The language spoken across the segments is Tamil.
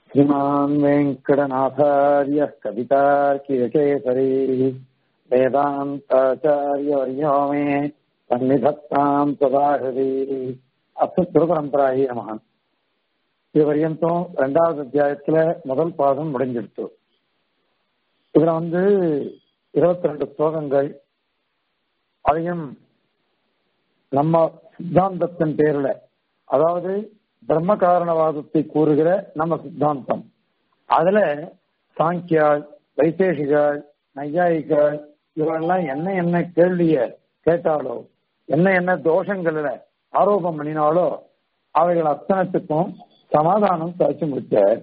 श्रीमान् वेङ्कटनाथार्यः कवितार्कियकेसरी वेदान्ताचार्यवर्यो मे सन्निधत्ताम् सदाहृதி அஸ்து திருபரம்பராயி நமக இது வரையந்தும் ரெண்டாவது அத்தியாயத்துல முதல் பாதம் முடிஞ்சிடுத்து இதுல வந்து இருபத்தி ரெண்டு ஸ்லோகங்கள் அதையும் நம்ம சித்தாந்தத்தின் பேர்ல அதாவது பிரம்ம காரணவாதத்தை கூறுகிற நம்ம சித்தாந்தம் அதுல சாங்கியாள் வைசேஷிகள் நையாயிகள் இவரெல்லாம் என்ன என்ன கேள்விய கேட்டாலோ என்ன என்ன தோஷங்கள்ல ஆரோபம் பண்ணினாலோ அவைகள் அத்தனத்துக்கும் சமாதானம் சாட்சி முடிச்சார்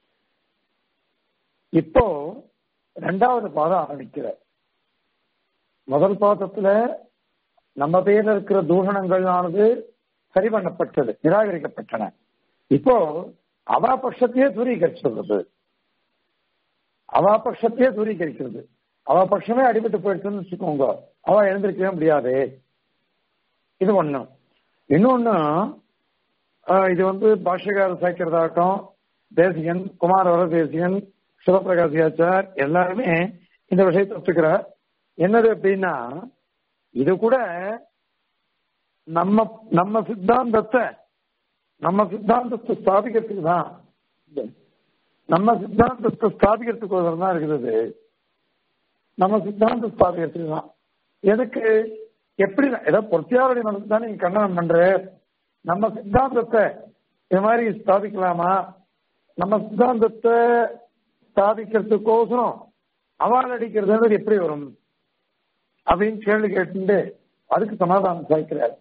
இப்போ ரெண்டாவது பாதம் ஆரம்பிக்கிற முதல் பாதத்துல நம்ம பேர்ல இருக்கிற தூஷணங்களானது சரி பண்ணப்பட்டது நிராகரிக்கப்பட்டன இப்போ அவா பட்சத்தையே தூரீகரிச்சுள்ளது அவா பட்சத்தையே தூரீகரிக்கிறது அவ பட்சமே அடிபட்டு போயிடுச்சுன்னு வச்சுக்கோங்க அவ எழுந்திருக்கவே முடியாது இது ஒண்ணு இன்னொன்னு இது வந்து பாஷ்யகார சாய்க்கிறதாகட்டும் தேசிகன் குமார வர தேசிகன் சிவபிரகாசியாச்சார் எல்லாருமே இந்த விஷயத்தை ஒத்துக்கிறார் என்னது அப்படின்னா இது கூட நம்ம நம்ம சித்தாந்தத்தை நம்ம சித்தாந்தத்தை ஸ்தாபிக்கிறதுக்கு தான் நம்ம சித்தாந்தத்தை ஸ்தாபிக்கிறதுக்கு ஒரு தான் இருக்குது நம்ம சித்தாந்த ஸ்தாபிக்கிறதுக்கு தான் எதுக்கு எப்படி ஏதோ பொறுத்தியாருடைய மனசு தான் நீங்க கண்டனம் பண்ற நம்ம சித்தாந்தத்தை இது மாதிரி ஸ்தாபிக்கலாமா நம்ம சித்தாந்தத்தை ஸ்தாபிக்கிறதுக்கோசரம் அவால் அடிக்கிறது எப்படி வரும் அப்படின்னு கேள்வி கேட்டு அதுக்கு சமாதானம் சாய்க்கிறார்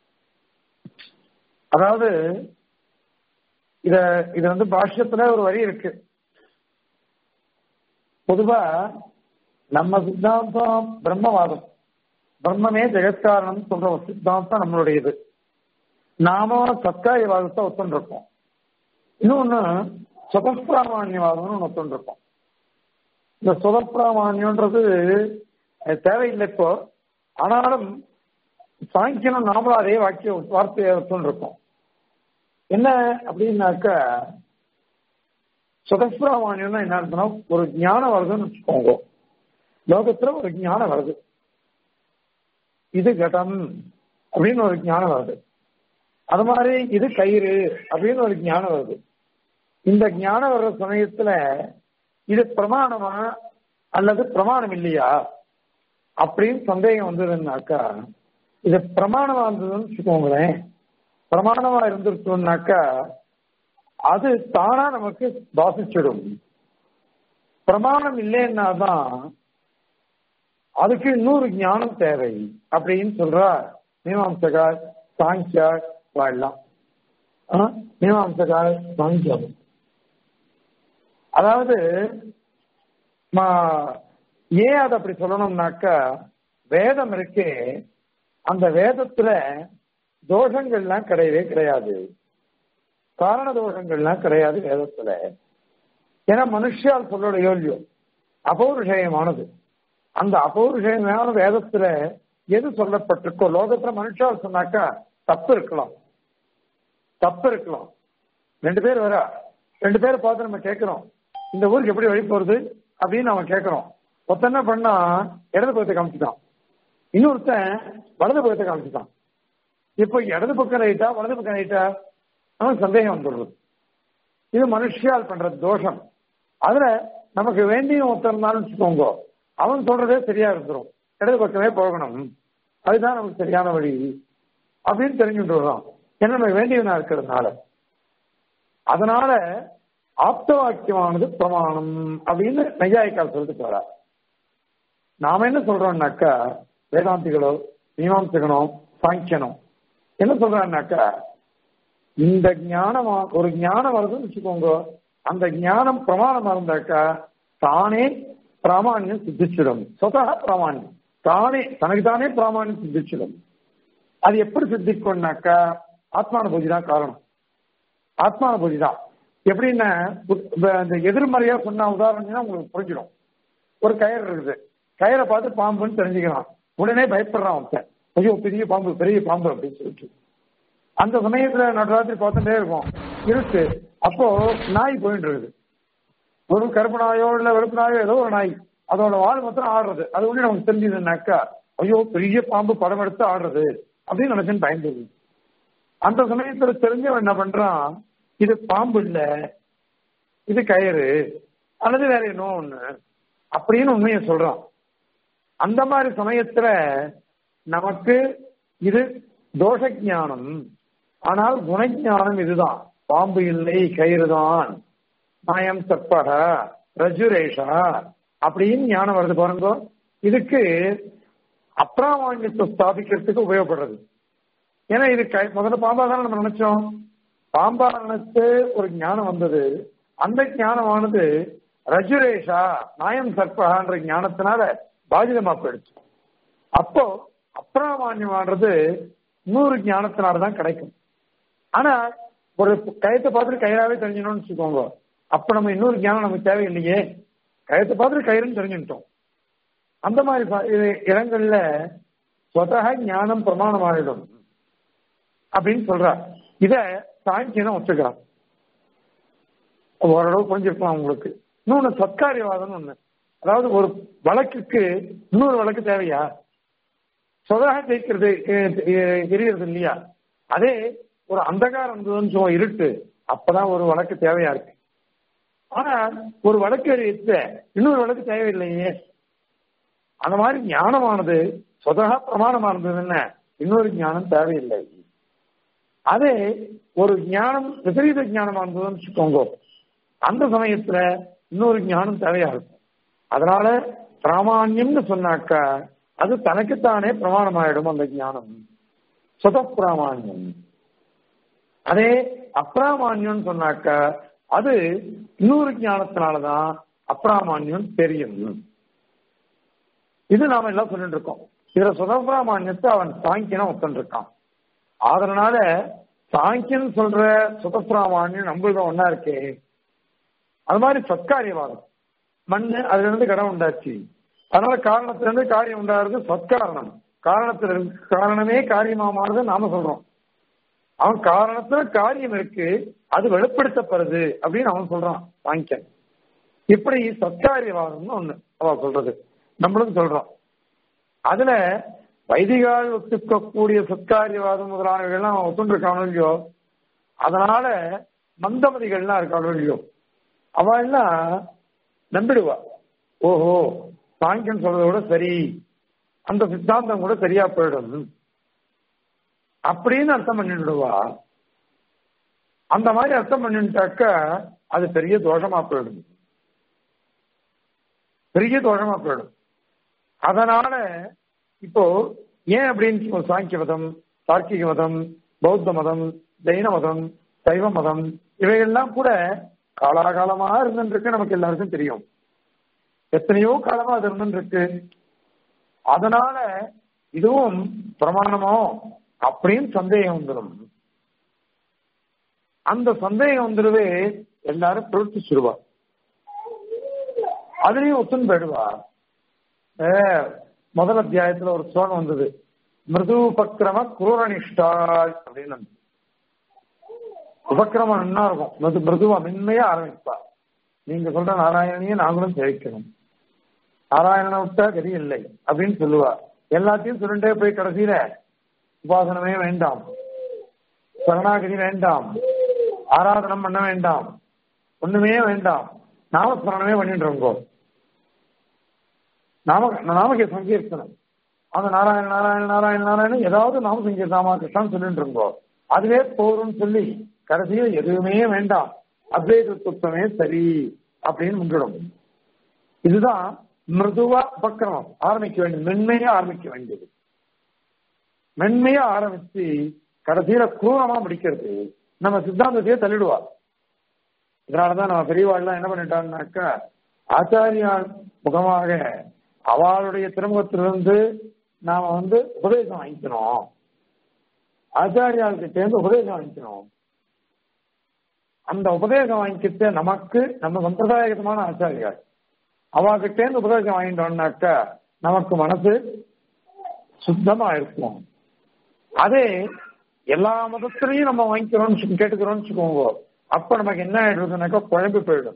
அதாவது இத இது வந்து பாஷ்யத்துல ஒரு வரி இருக்கு பொதுவா நம்ம சித்தாந்தம் பிரம்மவாதம் பிரம்மமே ஜெகத்காரணம் சொல்ற ஒரு சித்தாந்தம் நம்மளுடையது நாம சத்காயவாதத்தை ஒத்துருப்போம் இன்னொன்னு சுதப்பிராமான்யவாதம்னு ஒன்று ஒத்துருப்போம் இந்த சுதப்பிராமான்யன்றது தேவையில்லை இப்போ ஆனாலும் சாங்கியம் நாமளும் அதே வாக்கிய வார்த்தையை ஒத்துருப்போம் என்ன அப்படின்னாக்க சுதப்பிராமான்யம்னா என்ன அர்த்தம் ஒரு ஞானம் வருதுன்னு வச்சுக்கோங்க லோகத்துல ஒரு ஞானம் வருது இது கடம் அப்படின்னு ஒரு ஞானம் வருது அது மாதிரி இது கயிறு அப்படின்னு ஒரு ஞானம் வருது இந்த ஞானம் வர்ற சமயத்துல இது பிரமாணமா அல்லது பிரமாணம் இல்லையா அப்படின்னு சந்தேகம் வந்ததுன்னாக்கா இது பிரமாணமா இருந்ததுன்னு வச்சுக்கோங்களேன் பிரமாணமா இருந்துருச்சோம்னாக்கா அது தானா நமக்கு பாசிச்சிடும் பிரமாணம் இல்லைன்னா தான் அதுக்கு இன்னொரு ஞானம் தேவை அப்படின்னு சொல்றா மீமாம்சகார் சாங்கியா வாழலாம் மீமாம்சகார் சாங்கியம் அதாவது ஏன் அதை அப்படி சொல்லணும்னாக்கா வேதம் இருக்கே அந்த வேதத்துல தோஷங்கள்லாம் கிடையவே கிடையாது காரண தோஷங்கள்லாம் கிடையாது வேதத்துல ஏன்னா மனுஷால் சொல்லோட யோல்யம் அபௌருஷயமானது அந்த அபௌருஷயமான வேதத்துல எது சொல்லப்பட்டிருக்கோ லோகத்துல மனுஷால் சொன்னாக்கா தப்பு இருக்கலாம் தப்பு இருக்கலாம் ரெண்டு பேர் வரா ரெண்டு பேரை பார்த்து நம்ம கேட்கிறோம் இந்த ஊருக்கு எப்படி வழி போறது அப்படின்னு நம்ம கேட்கிறோம் ஒருத்தன் என்ன பண்ணா இடது பக்கத்தை காமிச்சுட்டான் இன்னொருத்தன் வலது பக்கத்தை காமிச்சுட்டான் இப்போ இடது பக்கம் ரைட்டா வலது பக்கம் ரைட்டா நமக்கு சந்தேகம் வந்துடுறது இது மனுஷியால் பண்ற தோஷம் அதுல நமக்கு வேண்டிய ஒருத்தர் இருந்தாலும் வச்சுக்கோங்க அவன் சொல்றதே சரியா இருந்துரும் இடது பக்கமே போகணும் அதுதான் நமக்கு சரியான வழி அப்படின்னு தெரிஞ்சுட்டு வர்றோம் ஏன்னா நம்ம வேண்டியவனா இருக்கிறதுனால அதனால ஆப்த வாக்கியமானது பிரமாணம் அப்படின்னு நையாயிக்கால் சொல்லிட்டு போறார் நாம என்ன சொல்றோம்னாக்கா வேதாந்திகளோ மீமாம்சகனோ சாங்கியனோ என்ன சொல்றான்னாக்கா இந்த ஞானம் ஒரு ஞானம் வருதுன்னு வச்சுக்கோங்க அந்த ஞானம் பிரமாணமா இருந்தாக்கா தானே பிராமான்யம் சித்திச்சிடும் சொதா பிராமான்யம் தானே தனக்கு தானே பிராமான்யம் சித்திச்சிடும் அது எப்படி சித்திக்கும்னாக்கா ஆத்மானுபூதி தான் காரணம் ஆத்மானுபூதி தான் எப்படின்னா இந்த எதிர்மறையா சொன்ன உதாரணம்னா உங்களுக்கு புரிஞ்சிடும் ஒரு கயிறு இருக்குது கயிறை பார்த்து பாம்புன்னு தெரிஞ்சுக்கலாம் உடனே பயப்படுறான் ஒருத்தன் ஐயோ பெரிய பாம்பு பெரிய பாம்பு அப்படின்னு சொல்லிட்டு அந்த சமயத்துல நடராத்திரி பார்த்துட்டே இருக்கும் இருட்டு அப்போ நாய் போயிட்டு இருக்குது ஒரு கருப்பு நாயோ இல்ல வெளுப்பு நாயோ ஏதோ ஒரு நாய் அதோட வாழ் மாத்திரம் ஆடுறது அது ஒண்ணு நமக்கு தெரிஞ்சதுன்னாக்கா ஐயோ பெரிய பாம்பு படம் எடுத்து ஆடுறது அப்படின்னு நினைச்சுன்னு பயந்துது அந்த சமயத்துல தெரிஞ்சவன் என்ன பண்றான் இது பாம்பு இல்ல இது கயிறு அல்லது வேற என்ன ஒண்ணு அப்படின்னு உண்மையை சொல்றான் அந்த மாதிரி சமயத்துல நமக்கு இது தோஷ ஞானம் ஆனால் குணஞானம் இதுதான் பாம்பு இல்லை கயிறு தான் மாயம் சற்பக ரஜுரேஷா அப்படின்னு ஞானம் வருது பாருங்க இதுக்கு அப்ராமான்யத்தை ஸ்தாபிக்கிறதுக்கு உபயோகப்படுறது ஏன்னா இது கை முதல்ல பாம்பா தானே நம்ம நினைச்சோம் பாம்பா நினைச்சு ஒரு ஞானம் வந்தது அந்த ஞானமானது ரஜுரேஷா நாயம் சற்பகான்ற ஞானத்தினால பாதிதமா போயிடுச்சு அப்போ அப்ராமான்யமானது நூறு ஞானத்தினாலதான் கிடைக்கும் ஆனா ஒரு கயத்தை பார்த்துட்டு கயிறாவே தெரிஞ்சணும்னு வச்சுக்கோங்க அப்ப நம்ம இன்னொரு ஞானம் நமக்கு தேவையில்லையே கயத்தை பார்த்துட்டு கயிறுன்னு தெரிஞ்சுட்டோம் அந்த மாதிரி ப- இது இடங்கள்ல சொதக ஞானம் பிரமாணமாயிடும் அப்படின்னு சொல்றார் இத சாங்கியனும் ஒத்துக்கிறான் ஓரளவு புரிஞ்சிருக்கலாம் உங்களுக்கு இன்னொன்னு சத்காரியவாதம்னு ஒண்ணு அதாவது ஒரு வழக்குக்கு இன்னொரு வழக்கு தேவையா சொதாக ஜெயிக்கிறது எ- எ- எரியறது இல்லையா அதே ஒரு அந்தகாரம் இருந்ததுன்னு சொல்லுவோம் இருட்டு அப்பதான் ஒரு வழக்கு தேவையா இருக்கு ஆனா ஒரு வழக்கு எரியத்த இன்னொரு வழக்கு தேவையில்லையே அந்த மாதிரி ஞானமானது சொதகா பிரமாணமா இருந்ததுன்னு இன்னொரு ஞானம் தேவையில்லை அதே ஒரு ஞானம் விபரீத ஞானமா இருந்ததுன்னு வச்சுக்கோங்க அந்த சமயத்துல இன்னொரு ஞானம் தேவையா இருக்கும் அதனால பிராமான்யம்னு சொன்னாக்கா அது தனக்குத்தானே பிரமாணமாயிடும் அந்த ஞானம் சுத பிராமான்யம் அதே அப்பிராமான்யம்னு சொன்னாக்கா அது இன்னொரு ஞானத்தினாலதான் அப்பிராமான்யம் தெரியும் இது நாம எல்லாம் சொல்லிட்டு இருக்கோம் இதுல சுதப்பிராமான்யத்தை அவன் சாங்கியனா ஒத்துட்டு இருக்கான் அதனால சாங்கியன் சொல்ற சுதப்பிராமான்யம் நம்மளுக்கு ஒன்னா இருக்கே அது மாதிரி சத்காரியவாதம் மண்ணு அதுல இருந்து கடம் உண்டாச்சு அதனால காரணத்துல இருந்து காரியம் உண்டாகிறது சத்காரணம் காரணத்துல இருந்து காரணமே காரியமா மாறுது நாம சொல்றோம் அவன் காரணத்துல காரியம் இருக்கு அது வெளிப்படுத்தப்படுது அப்படின்னு அவன் சொல்றான் சாங்கியன் இப்படி சத்காரியவாதம்னு ஒண்ணு அவன் சொல்றது நம்மளும் சொல்றோம் அதுல வைதிகால் ஒத்துக்கக்கூடிய சத்காரியவாதம் முதலானவைகள்லாம் அவன் ஒத்துண்டிருக்கானோ இல்லையோ அதனால மந்தமதிகள்லாம் இருக்கானோ இல்லையோ அவ எல்லாம் நம்பிடுவா ஓஹோ சாங்கியன் சொல்றத விட சரி அந்த சித்தாந்தம் கூட சரியா போயிடும் அப்படின்னு அர்த்தம் பண்ணிடுவா அந்த மாதிரி அர்த்தம் பண்ணிட்டாக்க அது பெரிய தோஷமா போயிடும் பெரிய தோஷமா போயிடும் அதனால இப்போ ஏன் அப்படின்னு சாங்கிய மதம் தார்க்கிக மதம் பௌத்த மதம் ஜெயின மதம் சைவ மதம் இவைகள்லாம் கூட காலாகாலமா இருந்துருக்கு நமக்கு எல்லாருக்கும் தெரியும் எத்தனையோ காலமா அது இருந்துருக்கு அதனால இதுவும் பிரமாணமோ அப்படின்னு சந்தேகம் வந்துடும் அந்த சந்தேகம் வந்துடுவே எல்லாரும் பிரவர்த்திச்சிருவா அதுலயும் ஒத்துன்னு போயிடுவா அஹ், முதல் அத்தியாயத்துல ஒரு ஸ்லோகம் வந்தது மிருது உபக்கிரம குரூரனிஷ்டாள் அப்படின்னு வந்து. உபக்கிரமம் என்ன இருக்கும் மிருது மிருதுவா மென்மையா ஆரம்பிப்பா நீங்க சொல்ற நாராயணனையே நாங்களும் ஜெயிக்கணும் நாராயணனை விட்டா கதி இல்லை அப்படின்னு சொல்லுவா எல்லாத்தையும் சொல்லிட்டே போய் கடைசியில உபாசனமே வேண்டாம் சரணாகதி வேண்டாம் ஆராதனம் பண்ண வேண்டாம் ஒண்ணுமே வேண்டாம் நாமஸ்மரணமே பண்ணிட்டு இருக்கோம் நாம நாமகே சங்கீர்த்தனம் அந்த நாராயண நாராயண நாராயண நாராயணன் ஏதாவது நாம சங்கீர்த்தமா கிருஷ்ணன் சொல்லிட்டு இருக்கோம் அதுவே போரும்னு சொல்லி கடைசியில் எதுவுமே வேண்டாம் அத்வைத துத்தமே சரி அப்படின்னு முன்னிடும் இதுதான் மிருதுவா உபக்கிரமம் ஆரம்பிக்க வேண்டியது மென்மையா ஆரம்பிக்க வேண்டியது மென்மையா ஆரம்பிச்சு கடைசியில குரூரமா முடிக்கிறது நம்ம சித்தாந்தத்தையே தள்ளிடுவா இதனாலதான் நம்ம பெரியவாள்லாம் என்ன பண்ணிட்டாங்கனாக்கா ஆச்சாரியால் முகமாக அவளுடைய திருமுகத்திலிருந்து நாம வந்து உபதேசம் வாங்கிக்கணும் ஆச்சாரியாள்கிட்ட இருந்து உபதேசம் வாங்கிக்கணும் அந்த உபதேசம் வாங்கிக்கிட்டு நமக்கு நம்ம சம்பிரதாயகமான ஆச்சாரியாள் அவகிட்ட இருந்து உபதேசம் வாங்கிட்டோம்னாக்கா நமக்கு மனசு சுத்தமா இருக்கும் அதே எல்லா மதத்திலையும் நம்ம வாங்கிக்கிறோம்னு சொல்லி கேட்டுக்கிறோம்னு வச்சுக்கோங்க அப்ப நமக்கு என்ன ஆயிடுறதுனாக்கா குழம்பு போயிடும்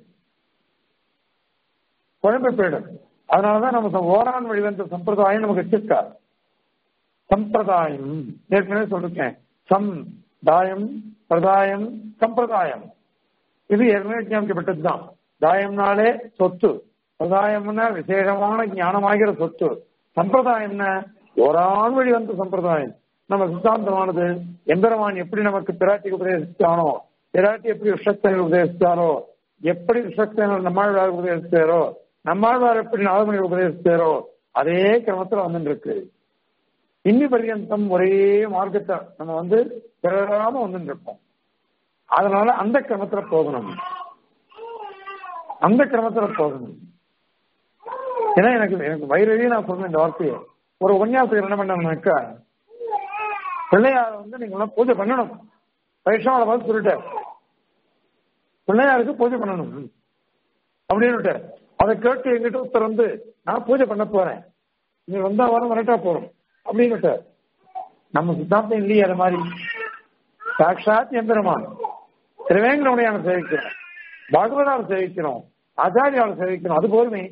குழம்பு போயிடும் அதனாலதான் நம்ம ஓரான் வழிவந்த சம்பிரதாயம் நமக்கு வச்சிருக்கா சம்பிரதாயம் ஏற்கனவே சொல்லிருக்கேன் சம் தாயம் பிரதாயம் சம்பிரதாயம் இது ஏற்கனவே விஞ்ஞானிக்கப்பட்டதுதான் தாயம்னாலே சொத்து பிரதாயம்னா விசேஷமான ஞானமாகிற சொத்து சம்பிரதாயம்னா ஓரான் வழி வந்த சம்பிரதாயம் நம்ம சித்தாந்தமானது எம்பெருமான் எப்படி நமக்கு பிராட்டிக்கு உபதேசித்தானோ பிராட்டி எப்படி விஷக்தனை உபதேசித்தாரோ எப்படி விஷக்தனை நம்மாழ்வார் உபதேசித்தாரோ நம்மாழ்வார் எப்படி நாகமணி உபதேசித்தாரோ அதே கிரமத்துல வந்துட்டு இருக்கு இன்னி பர்யந்தம் ஒரே மார்க்கத்தை நம்ம வந்து பிறராம வந்துட்டு இருக்கோம் அதனால அந்த கிரமத்துல போகணும் அந்த கிரமத்துல போகணும் ஏன்னா எனக்கு எனக்கு வயிறவே நான் சொன்னேன் இந்த வார்த்தையை ஒரு உபன்யாசம் என்ன பண்ணாக்கா பிள்ளையார வந்து நீங்க எல்லாம் பூஜை பண்ணணும் வைஷ்ணவனை பார்த்து சொல்லிட்டார் பிள்ளையாருக்கு பூஜை பண்ணணும் அப்படின்னு அதை கேட்டு எங்கிட்ட ஒருத்தர் வந்து நான் பூஜை பண்ண போறேன் நீ வந்தா வர வரட்டா போறோம் அப்படின்னு நம்ம சித்தாந்தம் இல்லையே அது மாதிரி சாட்சாத் எந்திரமான் திருவேங்கடமுடையான சேவிக்கிறோம் பாகவதாவை சேவிக்கிறோம் ஆச்சாரியாவை சேவிக்கிறோம் அது போதுமே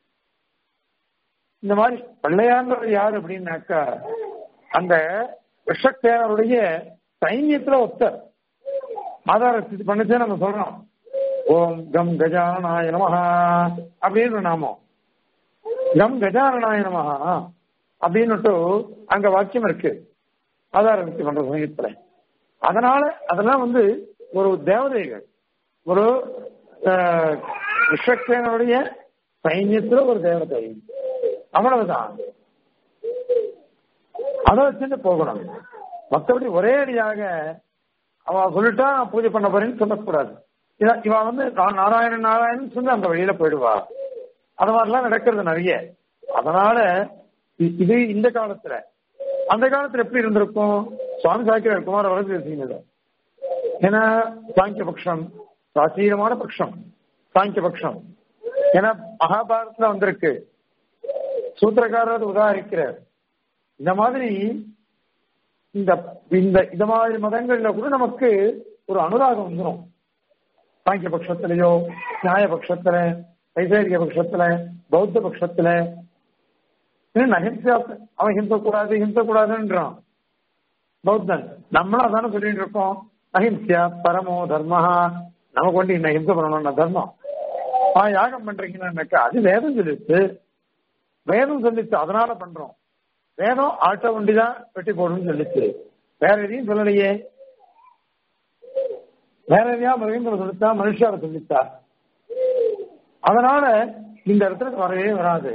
இந்த மாதிரி பிள்ளையார்ன்றது யாரு அப்படின்னாக்கா அந்த விஷக்தேவருடைய சைன்யத்துல ஒத்தர் ஆதார ஸ்திதி பண்ணுச்சே நம்ம சொல்றோம் ஓம் கம் கஜானாய நமஹா அப்படின்னு நாமம் கம் கஜானனாய நமஹா அப்படின்னுட்டு அங்க வாக்கியம் இருக்கு ஆதார ஸ்திதி பண்ற சமயத்துல அதனால அதெல்லாம் வந்து ஒரு தேவதைகள் ஒரு விஷக்தேவனுடைய சைன்யத்துல ஒரு தேவதை அவ்வளவுதான் அதை வச்சுட்டு போகணும் மற்றபடி ஒரே அடியாக அவ சொல்லிட்டா நான் பூஜை பண்ண போறேன்னு சொல்லக்கூடாது இவ வந்து நான் நாராயணன் நாராயணன் சொல்லி அந்த வழியில போயிடுவா அது மாதிரிலாம் நடக்கிறது நிறைய அதனால இது இந்த காலத்துல அந்த காலத்துல எப்படி இருந்திருக்கும் சுவாமி சாக்கிய குமார வரது பேசுகிறது ஏன்னா சாங்கிய பட்சம் பிராச்சீனமான பட்சம் சாங்கிய பட்சம் ஏன்னா மகாபாரதத்துல வந்திருக்கு சூத்திரக்காரர் உதாரிக்கிறார் இந்த மாதிரி இந்த இந்த இந்த மாதிரி மதங்கள்ல கூட நமக்கு ஒரு அனுராகம் வந்துடும் சாங்கிய பட்சத்திலேயோ நியாய பட்சத்துல வைசேரிக பட்சத்துல பௌத்த பட்சத்துல அஹிம்சா அவன் ஹிம்ச கூடாது ஹிம்ச கூடாதுன்றான் பௌத்தன் நம்மளும் அதானே சொல்லிட்டு இருக்கோம் அஹிம்சா பரமோ தர்மஹா நமக்கு வந்து என்ன ஹிம்சை பண்ணணும்னா தர்மம் ஆ யாகம் பண்றீங்கன்னாக்கா அது வேதம் சொல்லிச்சு வேதம் சொல்லிச்சு அதனால பண்றோம் வேதம் ஆட்ட வண்டிதான் வெட்டி போடணும்னு சொல்லிச்சு வேற எதையும் சொல்லலையே வேற எதையா மிருகங்களை சொல்லித்தா மனுஷாவை சொல்லித்தா அதனால இந்த இடத்துல வரவே வராது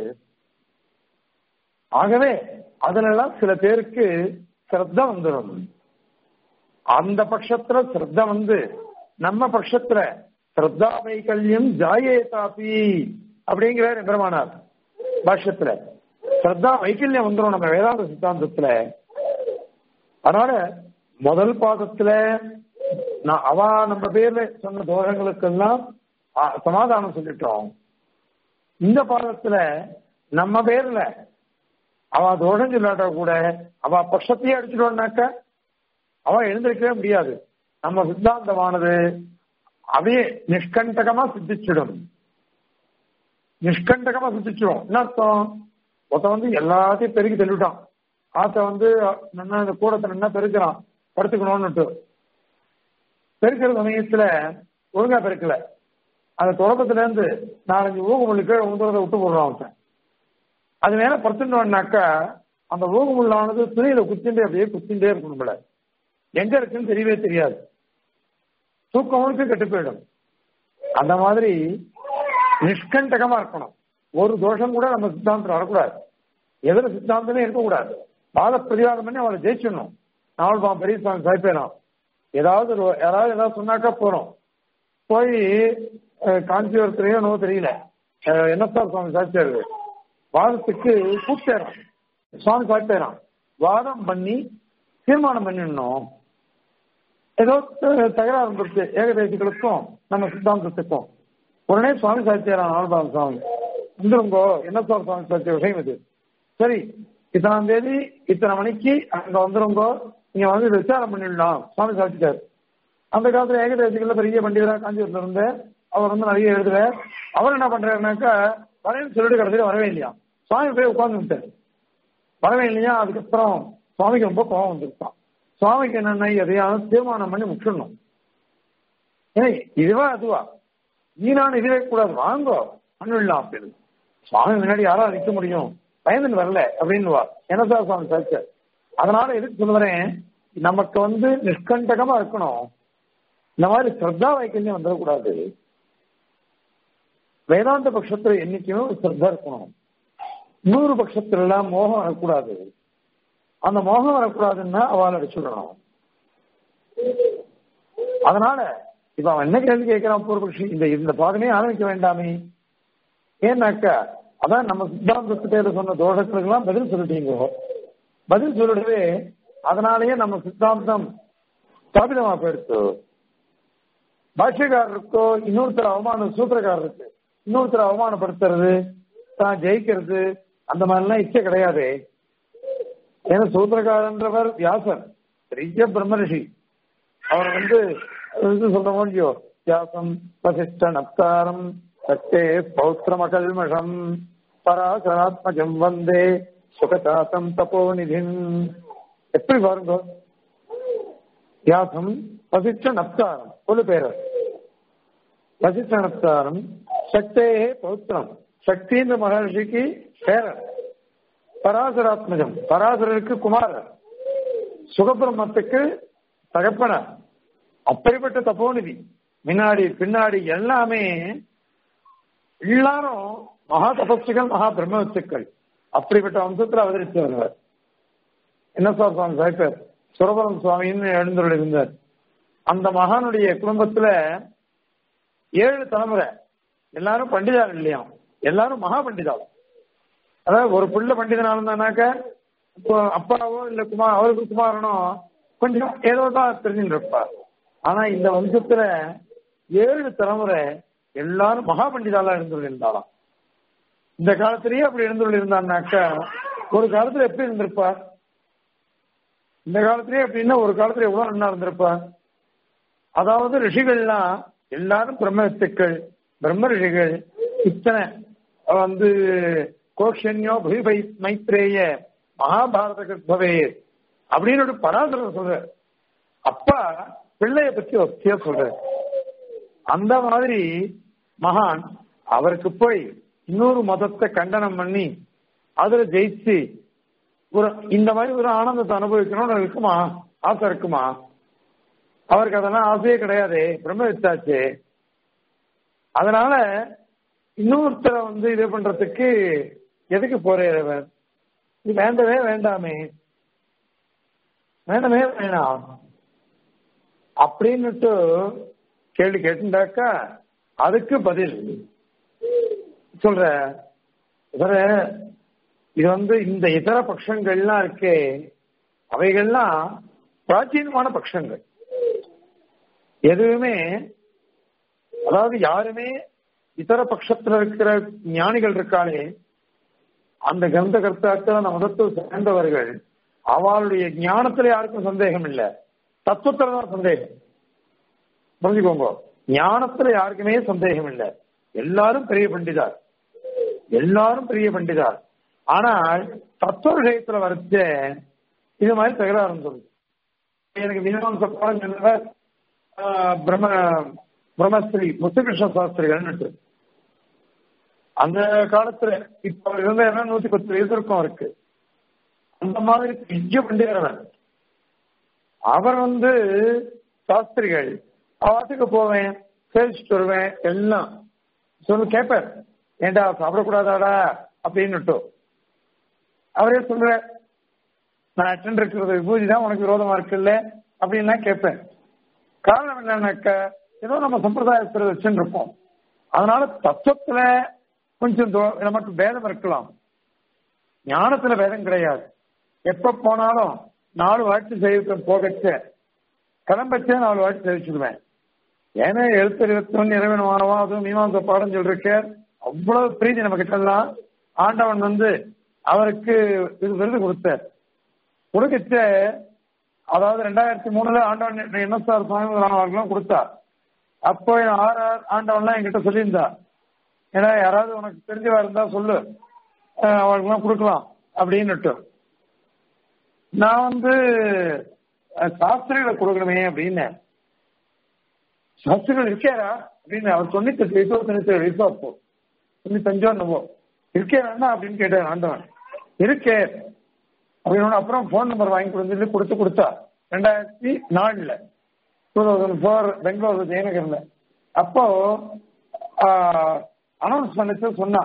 ஆகவே அதுல எல்லாம் சில பேருக்கு சிரத்த வந்துடும் அந்த பட்சத்துல சிரத்த வந்து நம்ம பட்சத்துல சிரத்தா வைக்கல்யம் ஜாயேதாபி அப்படிங்கிறார் எம்பெருமானார் பாஷ்யத்துல சிரத்தா வைக்கல்யம் வந்துடும் நம்ம வேதாந்த சித்தாந்தத்துல அதனால முதல் பாதத்துல நான் அவ நம்ம பேர்ல சொன்ன தோஷங்களுக்கெல்லாம் சமாதானம் சொல்லிட்டோம் இந்த பாதத்துல நம்ம பேர்ல அவ தோஷம் சொல்லாட்டா கூட அவ பட்சத்தையே அடிச்சிட்டோம்னாக்க அவ எழுந்திருக்கவே முடியாது நம்ம சித்தாந்தமானது அப்படியே நிஷ்கண்டகமா சித்திச்சிடும் நிஷ்கண்டகமா சித்திச்சிடும் என்ன அர்த்தம் ஒருத்த வந்து எல்லாத்தையும் பெருக்கி தள்ளிவிட்டான் ஆத்த வந்து நல்லா இந்த கூடத்தை நல்லா பெருக்கிறான் படுத்துக்கணும்னுட்டு பெருக்கிற சமயத்துல ஒழுங்கா பெருக்கல அந்த தொடக்கத்துல இருந்து நாலஞ்சு ஊகமுள்ளி கீழே உந்துறதை விட்டு போடுறான் அவன் அது மேல படுத்துட்டோம்னாக்கா அந்த ஊகமுள்ளானது துணியில குத்திண்டே அப்படியே குத்திண்டே இருக்கணும் போல எங்க இருக்குன்னு தெரியவே தெரியாது தூக்கமுழுக்கு கெட்டு போயிடும் அந்த மாதிரி நிஷ்கண்டகமா இருக்கணும் ஒரு தோஷம் கூட நம்ம சித்தாந்தத்தில் வரக்கூடாது எதிர சித்தாந்தமே இருக்கக்கூடாது வாத பிரதிவாதம் பண்ணி அவளை ஜெயிச்சிடணும் நாவல் பாம் பெரிய சுவாமி சாய்ப்பேனும் ஏதாவது ஒரு யாராவது ஏதாவது சொன்னாக்கா போறோம் போய் காஞ்சிபுரத்துலயோ நோ தெரியல என்னத்தார் சுவாமி சாய்ச்சாரு வாதத்துக்கு கூப்பிட்டேறான் சுவாமி சாய்ப்பேறான் வாதம் பண்ணி தீர்மானம் பண்ணிடணும் ஏதோ தகராறு வந்துருச்சு ஏகதேசிகளுக்கும் நம்ம சித்தாந்தத்துக்கும் உடனே சுவாமி சாய்ச்சியாரான் ஆழ்வான் சுவாமி வந்துருங்கோ என்ன சார் சுவாமி சாய்ச்சிய விஷயம் இது சரி இத்தனாம் தேதி இத்தனை மணிக்கு அங்க வந்துருங்கோ நீங்க வந்து விசாரம் பண்ணிடலாம் சுவாமி சாட்சிக்கார் அந்த காலத்துல ஏகதேசிகள்ல பெரிய பண்டிதரா காஞ்சிபுரத்துல இருந்து அவர் வந்து நிறைய எழுதுறார் அவர் என்ன பண்றாருனாக்கா வரேன்னு சொல்லிட்டு கடைசியில வரவே இல்லையா சுவாமி போய் உட்கார்ந்து விட்டார் வரவே இல்லையா அதுக்கப்புறம் சுவாமிக்கு ரொம்ப கோபம் வந்துருக்கான் சுவாமிக்கு என்னன்னா எதையாவது தீர்மானம் பண்ணி முற்றிடணும் ஏன்னா இதுவா அதுவா நீ நான் இதுவே கூடாது வாங்கோ பண்ணிடலாம் அப்படின்னு சுவாமி முன்னாடி யாராவது நிற்க முடியும் பயந்துன்னு வரல அப்படின்னு வா என்ன சார் சுவாமி சாச்சு அதனால எதுக்கு சொல்லுறேன் நமக்கு வந்து நிஷ்கண்டகமா இருக்கணும் இந்த மாதிரி ஸ்ரத்தா வைக்கல்யம் வந்துடக்கூடாது வேதாந்த பட்சத்துல என்னைக்குமே ஒரு ஸ்ரத்தா இருக்கணும் நூறு பட்சத்துல எல்லாம் மோகம் வரக்கூடாது அந்த மோகம் வரக்கூடாதுன்னா அவள் அடிச்சுடணும் அதனால இப்ப அவன் என்ன கேள்வி கேட்கிறான் பூர்வபக்ஷி இந்த இந்த பாதமே ஆரம்பிக்க வேண்டாமே ஏன்னாக்கா அதான் நம்ம சித்தாந்தத்துக்கு சொன்ன தோஷங்களுக்கெல்லாம் பதில் சொல்லிட்டீங்க பதில் சொல்லிடவே அதனாலேயே நம்ம சித்தாந்தம் ஸ்தாபிதமா போயிடுச்சு பாஷ்யக்காரருக்கோ இன்னொருத்தர் அவமானம் சூத்திரக்காரருக்கு இன்னொருத்தர் அவமானப்படுத்துறது தான் ஜெயிக்கிறது அந்த மாதிரிலாம் இச்சை கிடையாது ஏன்னா சூத்திரக்காரன்றவர் வியாசர் பெரிய பிரம்மரிஷி அவர் வந்து இது சொல்ற முடியோ வியாசம் வசிஷ்ட நப்தாரம் சத்தே பௌத்திரமகல்மஷம் பராசராத்மஜம் வந்தே சுகதாத்தம் தபோநிதிம் எப்படி பாருங்க வியாசம் வசிஷ்ட நப்தாரம் ஒரு பேரர் வசிஷ்ட நப்தாரம் சக்தே பௌத்திரம் சக்தின்ற மகர்ஷிக்கு பேரர் பராசராத்மஜம் பராசரருக்கு குமாரர் சுகபிரம்மத்துக்கு தகப்பனர் அப்படிப்பட்ட தப்போநிதி முன்னாடி பின்னாடி எல்லாமே எல்லாரும் மகா தபஸ்விகள் மகா பிரம்மத்துக்கள் அப்படிப்பட்ட வம்சத்தில் அவதரித்து வருவார் என்ன சார் சுவாமி சாய்ப்பார் சுரபரம் சுவாமின்னு எழுந்தருள் இருந்தார் அந்த மகானுடைய குடும்பத்துல ஏழு தலைமுறை எல்லாரும் பண்டிதாள் இல்லையா எல்லாரும் மகா பண்டிதாள் அதாவது ஒரு புள்ள பண்டிதனால இருந்தானாக்க இப்போ அப்பாவோ இல்ல குமார் அவருக்கு குமாரனோ கொஞ்சம் ஏதோ தான் தெரிஞ்சுட்டு இருப்பார் ஆனா இந்த வம்சத்துல ஏழு தலைமுறை எல்லாரும் மகா பண்டிதாலா இருந்துள்ள இருந்தாலாம் இந்த காலத்திலேயே அப்படி இருந்துள்ள இருந்தான்னாக்கா ஒரு காலத்துல எப்படி இருந்திருப்பார் இந்த காலத்திலேயே அப்படின்னா ஒரு காலத்துல எவ்வளவு நல்லா இருந்திருப்பார் அதாவது ரிஷிகள்லாம் எல்லாரும் பிரம்மத்துக்கள் பிரம்ம ரிஷிகள் இத்தனை வந்து கோஷன்யோ பை மைத்ரேய மகாபாரத கிருத்பவே அப்படின்னு ஒரு பராசரர் சொல்ற அப்பா பிள்ளைய பத்தி வசதியா சொல்ற அந்த மாதிரி மகான் அவருக்கு போய் இன்னொரு மதத்தை கண்டனம் பண்ணி அதுல ஜெயிச்சு ஒரு இந்த மாதிரி ஒரு ஆனந்தத்தை அனுபவிக்கணும்னு இருக்குமா ஆசை இருக்குமா அவருக்கு அதெல்லாம் ஆசையே கிடையாது பிரம்ம வித்தாச்சு அதனால இன்னொருத்தரை வந்து இது பண்றதுக்கு எதுக்கு போறவர் இது வேண்டவே வேண்டாமே வேண்டவே வேணாம் அப்படின்னுட்டு கேள்வி கேட்டுட்டாக்கா அதுக்கு பதில் சொல்ற இவர இது வந்து இந்த இதர பட்சங்கள்லாம் இருக்கே அவைகள்லாம் பிராச்சீனமான பட்சங்கள் எதுவுமே அதாவது யாருமே இதர பட்சத்துல இருக்கிற ஞானிகள் இருக்காளே அந்த கிரந்த கர்த்தாக்கள் அந்த மதத்தில் சேர்ந்தவர்கள் அவளுடைய ஞானத்துல யாருக்கும் சந்தேகம் இல்லை தத்துவத்துல தான் சந்தேகம் புரிஞ்சுக்கோங்க ஞானத்துல யாருக்குமே சந்தேகம் இல்லை எல்லாரும் பெரிய பண்டிதார் எல்லாரும் பெரிய பண்டிதார் ஆனால் தத்துவ விஷயத்துல வரைச்ச இது மாதிரி தகராறு சொல்லுது எனக்கு மீனவன் பாடம் சொன்னவர் பிரம்ம பிரம்மஸ்ரீ முத்துகிருஷ்ண சாஸ்திரிகள் அந்த காலத்துல இப்ப அவர் இருந்த என்ன நூத்தி பத்து வயசு இருக்கும் அவருக்கு அந்த மாதிரி பெரிய பண்டிதர் அவர் வந்து சாஸ்திரிகள் அவத்துக்கு போவேன் சேவிச்சுட்டு வருவேன் எல்லாம் சொல்லு கேட்பார் ஏண்டா சாப்பிடக்கூடாதாடா அப்படின்னு அவரே சொல்ற நான் அட்டன் இருக்கிறது விபூதி தான் உனக்கு விரோதமா இருக்குல்ல அப்படின்லாம் கேட்பேன் காரணம் என்னன்னாக்க ஏதோ நம்ம சம்பிரதாயத்தில் வச்சுட்டு இருப்போம் அதனால தத்துவத்துல கொஞ்சம் நமக்கு பேதம் இருக்கலாம் ஞானத்துல பேதம் கிடையாது எப்ப போனாலும் நாலு வாட்டி செய்ய போகச்ச கிளம்பச்சே நாலு வாட்டி தெரிவிச்சுடுவேன் ஏன்னா எழுத்து இருபத்தொன்னு இறைவன் மாணவா அதுவும் மீமாச பாடம் சொல்லிருக்க அவ்வளவு பிரீதி நம்ம கிட்ட எல்லாம் ஆண்டவன் வந்து அவருக்கு இது விருது கொடுத்தார் கொடுக்கச்ச அதாவது ரெண்டாயிரத்தி மூணுல ஆண்டவன் என்எஸ்ஆர் சுவாமி அவர்களும் கொடுத்தார் அப்போ ஆர் ஆர் ஆண்டவன்லாம் என்கிட்ட சொல்லியிருந்தா ஏன்னா யாராவது உனக்கு தெரிஞ்சவா இருந்தா சொல்லு அஹ் அவளுக்குலாம் கொடுக்கலாம் அப்படின்னுட்டு நான் வந்து அஹ், சாஸ்திரிகளை கொடுக்கணுமே அப்படின்னு சாஸ்திரிகள் இருக்காரா அப்படின்னு அவர் தொண்ணூத்தெட்டு வயசோ தொண்ணூத்தி ஏழு வயசோ அப்போ தொண்ணூத்தஞ்சோ என்னவோ இருக்கேன் அப்படின்னு கேட்டார் ஆண்டவன் இருக்கே அப்படின்னு அப்புறம் ஃபோன் நம்பர் வாங்கி கொடுத்து கொடுத்து கொடுத்தா ரெண்டாயிரத்தி நாலுல டூ தௌசண்ட் ஃபோர் பெங்களூர் ஜெயநகர்ல அப்போ அனௌன்ஸ் பண்ணிட்டு சொன்னான்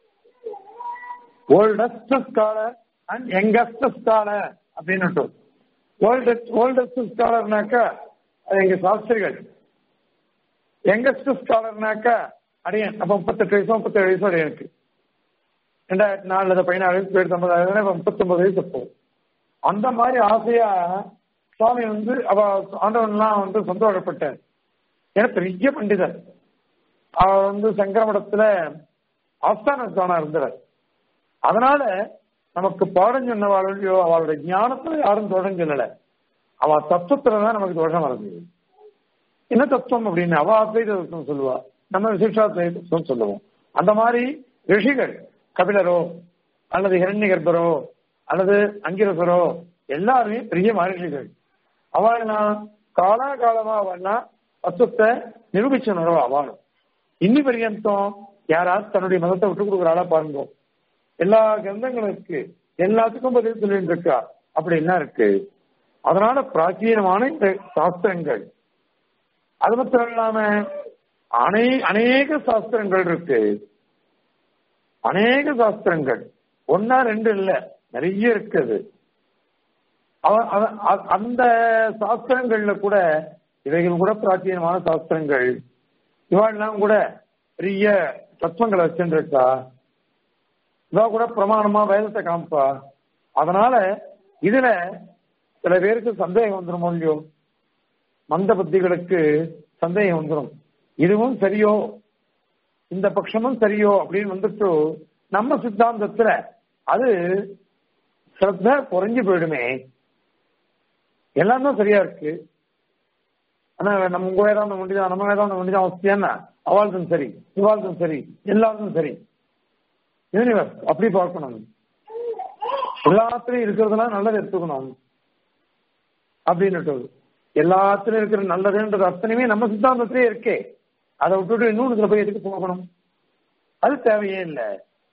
oldest scholar and youngest scholar அப்படின்னு ஓல்டஸ்ட் ஓல்டஸ்ட் ஸ்காலர்னாக்கா அது எங்க சாஸ்திரிகள் யங்கஸ்ட் ஸ்காலர்னாக்கா அடையன் அப்ப முப்பத்தெட்டு வயசு முப்பத்தேழு வயசு அடையனுக்கு ரெண்டாயிரத்தி நாலுல பதினாறு வயசு போயிட்டு ஐம்பதாயிரம் முப்பத்தொன்பது வயசு அப்போ அந்த மாதிரி ஆசையா சுவாமி வந்து அவ ஆண்டவன்லாம் வந்து சந்தோஷப்பட்டார் ஏன்னா பெரிய பண்டிதர் அவர் வந்து சங்கரமடத்துல ஆஸ்தான ஸ்தானம் இருந்தார் அதனால நமக்கு பாடம் சொன்னவாளையோ அவளுடைய ஞானத்துல யாரும் தோஷம் சொல்லல அவ தத்துவத்துலதான் நமக்கு தோஷம் வருது என்ன தத்துவம் அப்படின்னு அவ அத்வைத தத்துவம் சொல்லுவா நம்ம விசிஷ்டாத்வைத தத்துவம் சொல்லுவோம் அந்த மாதிரி ரிஷிகள் கபிலரோ அல்லது ஹிரண்ய கர்ப்பரோ அல்லது அங்கிரசரோ எல்லாருமே பெரிய மகர்ஷிகள் அவள்னா காலாகாலமா அவள்னா தத்துவத்தை நிரூபிச்சனரோ அவளும் இன்னி பரியந்தம் யாராவது தன்னுடைய மதத்தை விட்டு கொடுக்குறாளா பாருங்க எல்லா கிரந்தங்களுக்கு எல்லாத்துக்கும் பதில் சொல்லிட்டு இருக்கா அப்படி என்ன இருக்கு அதனால பிராச்சீனமான இந்த சாஸ்திரங்கள் அது மாத்திரம் இல்லாம அனை அநேக சாஸ்திரங்கள் இருக்கு அநேக சாஸ்திரங்கள் ஒன்னா ரெண்டு இல்ல நிறைய இருக்குது அவ- அவ- அ- அந்த சாஸ்திரங்கள்ல கூட இவைகள் கூட பிராச்சீனமான சாஸ்திரங்கள் இவாள்லாம் கூட பெரிய தத்துவங்களை வச்சுருக்கா இவா கூட பிரமாணமா வேதத்தை காமிப்பா அதனால இதுல சில பேருக்கு சந்தேகம் வந்துடும் இல்லையோ மந்த புத்திகளுக்கு சந்தேகம் வந்துடும் இதுவும் சரியோ இந்த பட்சமும் சரியோ அப்படின்னு வந்துட்டு நம்ம சித்தாந்தத்துல அது சிரத்த குறைஞ்சு போயிடுமே எல்லாம் தான் சரியா இருக்கு ஆனா நம்ம உங்க வேதாந்தம் ஒண்டிதான் நம்ம வேதாந்தம் ஒண்டிதான் அவசியம் அவள்தும் சரி இவாழ்தும் சரி எல்லாருக்கும் சரி யூனிவர்ஸ் அப்படி பார்க்கணும் எல்லாத்துலயும் இருக்கிறதுலாம் நல்லது எடுத்துக்கணும் அப்படின்னுட்டு எல்லாத்துலயும் இருக்கிற நல்லதுன்றது அத்தனையுமே நம்ம சித்தாந்தத்திலே இருக்கே அதை விட்டுட்டு இன்னொன்று போய் எதுக்கு போகணும் அது தேவையே இல்லை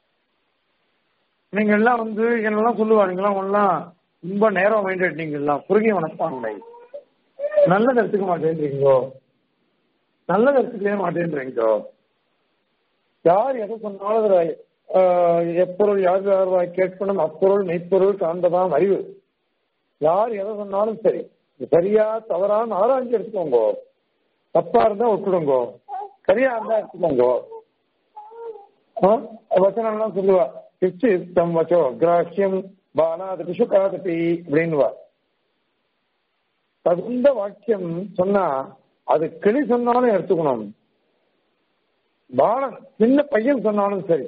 நீங்க எல்லாம் வந்து என்னெல்லாம் சொல்லுவாங்க நீங்களாம் ஒன்றும் ரொம்ப நேரம் மைண்டட் நீங்க எல்லாம் குறுகிய மனப்பான்மை நல்லது எடுத்துக்க மாட்டேன்றீங்களோ நல்லது எடுத்துக்கவே மாட்டேன்றீங்களோ யார் எதை சொன்னாலும் அதுல, ஆஹ், எப்பொருள் யார் யார் கேட்கணும் அப்பொருள் மெய்ப்பொருள் காண்பதாம் அறிவு யார் எதை சொன்னாலும் சரி சரியா தவறான்னு ஆராய்ச்சி எடுத்துக்கோங்க தப்பா இருந்தா விட்டுடுங்க சரியா இருந்தா எடுத்துக்கோங்க ஆ? வசனம்லாம் சொல்லுவா கிருஷ்டம் வச்சோ கிராஹ்யம் பாலாது பிசுகாதபி அப்படின்னுவா தகுந்த வாக்கியம் சொன்னா அது கிளி சொன்னாலும் எடுத்துக்கணும் பாலன் சின்ன பையன் சொன்னாலும் சரி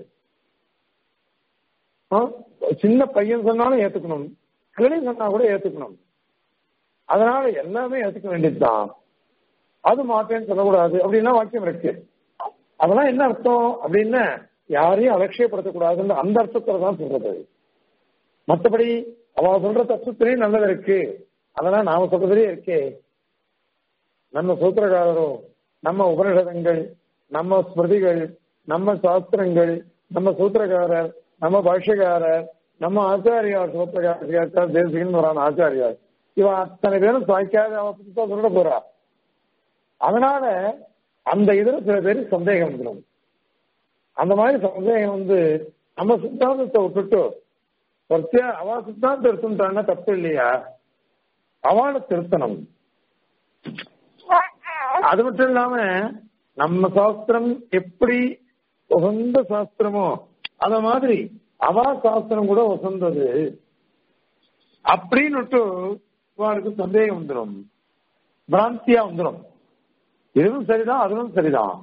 ஆ? சின்ன பையன் சொன்னாலும் ஏத்துக்கணும் கிளி சொன்னா கூட ஏத்துக்கணும் அதனால எல்லாமே ஏத்துக்க வேண்டியதுதான் அது மாட்டேன்னு சொல்லக்கூடாது அப்படின்னா வாக்கியம் இருக்கு அதெல்லாம் என்ன அர்த்தம் அப்படின்னா யாரையும் அலட்சியப்படுத்தக்கூடாதுன்னு அந்த அர்த்தத்துல தான் சொல்றது மற்றபடி அவ சொல்ற தத்துவத்திலேயும் நல்லது இருக்கு அதெல்லாம் நாம சொல்றதுலயே இருக்கே நம்ம சூத்திரகாரரோ நம்ம உபனிஷதங்கள் நம்ம ஸ்மிருதிகள் நம்ம சாஸ்திரங்கள் நம்ம சூத்திரகாரர் நம்ம பாஷ்யக்காரர் நம்ம ஆச்சாரியார் சூத்திரகாரர் தேசிகன் வரான ஆச்சாரியார் இவன் அத்தனை பேரும் சாய்க்காத அவ புதுசா சொல்ல போறா அதனால அந்த இதுல சில பேருக்கு சந்தேகம் வந்துடும் அந்த மாதிரி சந்தேகம் வந்து நம்ம சித்தாந்தத்தை விட்டுட்டு ஒருத்தியா அவ சித்தாந்தம் எடுத்துட்டான்னா தப்பு இல்லையா அவளை திருத்தணும் அது மட்டும் இல்லாம நம்ம சாஸ்திரம் எப்படி உகந்த சாஸ்திரமோ அத மாதிரி அவா சாஸ்திரம் கூட உகந்தது அப்படின்னுட்டு அவளுக்கு சந்தேகம் வந்துடும் பிராந்தியா வந்துடும் இதுவும் சரிதான் அதுவும் சரிதான்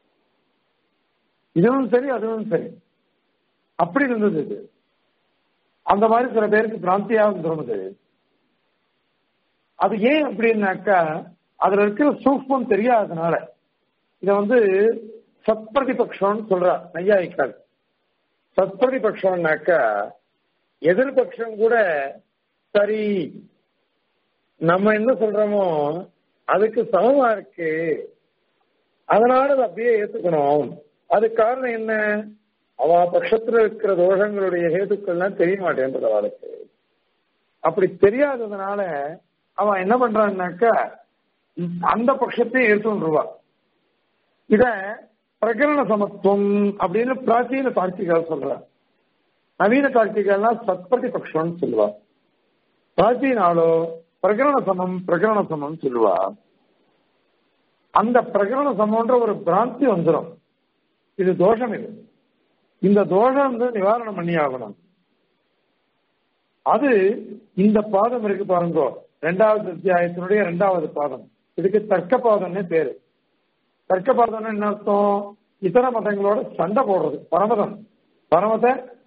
இதுவும் சரி அதுவும் சரி அப்படி இருந்தது இது அந்த மாதிரி சில பேருக்கு பிராந்தியா வந்துடும் இது அது ஏன் அப்படின்னாக்கா அதுல இருக்கிற சூக்மம் தெரியாததுனால இத வந்து சத்பிரதிபக்ஷம்னு சொல்றா நையாயிக்கால் சத்பிரதிபக்ஷம்னாக்கா எதிர்பக்ஷம் கூட சரி நம்ம என்ன சொல்றோமோ அதுக்கு சமமா இருக்கு அதனால அதை அப்படியே ஏத்துக்கணும் அது காரணம் என்ன அவ பட்சத்துல இருக்கிற தோஷங்களுடைய ஹேதுக்கள்லாம் தெரிய மாட்டேன்றது அவளுக்கு அப்படி தெரியாததுனால அவன் என்ன பண்றான்னாக்கா அந்த பட்சத்தையும் எடுத்துருவா இத பிரகரண சமத்துவம் அப்படின்னு பிராச்சீன தார்த்திகள் சொல்ற நவீன தார்த்திகள்லாம் சத்பதி பட்சம்னு சொல்லுவா பிராச்சீனாலோ பிரகரண சமம் பிரகரண சமம் சொல்லுவா அந்த பிரகரண சமம்ன்ற ஒரு பிராந்தி வந்துடும் இது தோஷம் இது இந்த தோஷம் வந்து நிவாரணம் பண்ணி ஆகணும் அது இந்த பாதம் இருக்கு பாருங்க ரெண்டாவது அத்தியாயத்தினுடைய ரெண்டாவது பாதம் இதுக்கு தர்க்க பாதம்னு பேரு தர்க்க பாதம்னு என்ன அர்த்தம் இதர மதங்களோட சண்டை போடுறது பரமதம் பரமத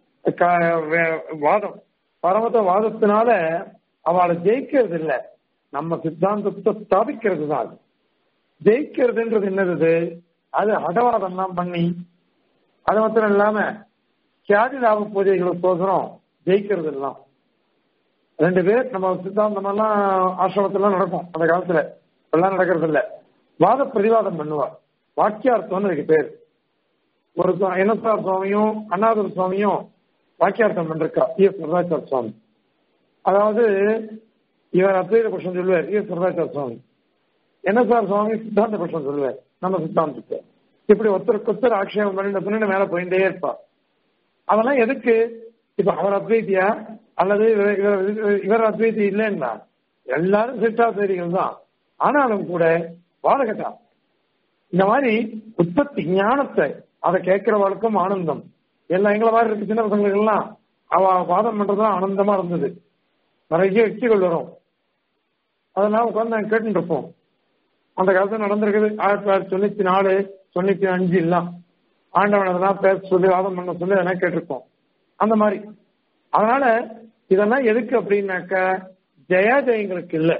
வாதம் பரமத வாதத்தினால அவளை ஜெயிக்கிறது இல்லை நம்ம சித்தாந்தத்தை ஸ்தாபிக்கிறது தான் அது ஜெயிக்கிறதுன்றது என்னது அது அடவாதம் தான் பண்ணி அது மாத்திரம் இல்லாம கியாதி லாப பூஜைகளுக்கோசரம் ஜெயிக்கிறது எல்லாம் ரெண்டு பேர் நம்ம சித்தாந்தம் எல்லாம் ஆசிரமத்துல நடக்கும் அந்த காலத்துல எல்லாம் நடக்கிறது இல்ல வாத பிரதிவாதம் பண்ணுவா வாக்கியார்த்தம்னு இருக்கு பேர் ஒரு என்எஸ்ஆர் சுவாமியும் அண்ணாதுர சுவாமியும் வாக்கியார்த்தம் பண்ணிருக்கா இ எஸ் வரதாச்சார் சுவாமி அதாவது இவர் அத்வைத பட்சம் சொல்லுவார் E S Varadachar Swami NSR Swami சித்தாந்த பட்சம் சொல்லுவார் நம்ம சித்தாந்தத்தை இப்படி ஒருத்தருக்கு ஒருத்தர் ஆக்ஷேபம் பண்ணிட்டு பண்ணிட்டு மேல போயிட்டே இருப்பா அதெல்லாம் எதுக்கு இப்ப அவர் அத்வைத்தியா அல்லது இவர் அத்வைத்தி இல்லைன்னா எல்லாரும் சித்தாந்தரிகள் தான் ஆனாலும் கூட வாழகட்டா இந்த மாதிரி உற்பத்தி ஞானத்தை அதை கேட்கிறவளுக்கும் ஆனந்தம் எல்லாம் எங்களை மாதிரி இருக்கு சின்ன பசங்களுக்கு எல்லாம் அவ வாதம் பண்றதுலாம் ஆனந்தமா இருந்தது நிறைய யுக்திகள் வரும் அதெல்லாம் உட்காந்து நாங்கள் கேட்டுட்டு இருப்போம் அந்த காலத்துல நடந்திருக்குது ஆயிரத்தி தொள்ளாயிரத்தி தொண்ணூத்தி நாலு தொண்ணூத்தி அஞ்சு எல்லாம் ஆண்டவன் அதெல்லாம் பேச சொல்லி வாதம் பண்ண சொல்லி அதெல்லாம் கேட்டிருப்போம் அந்த மாதிரி அதனால இதெல்லாம் எதுக்கு அப்படின்னாக்க ஜெயாஜயங்களுக்கு இல்லை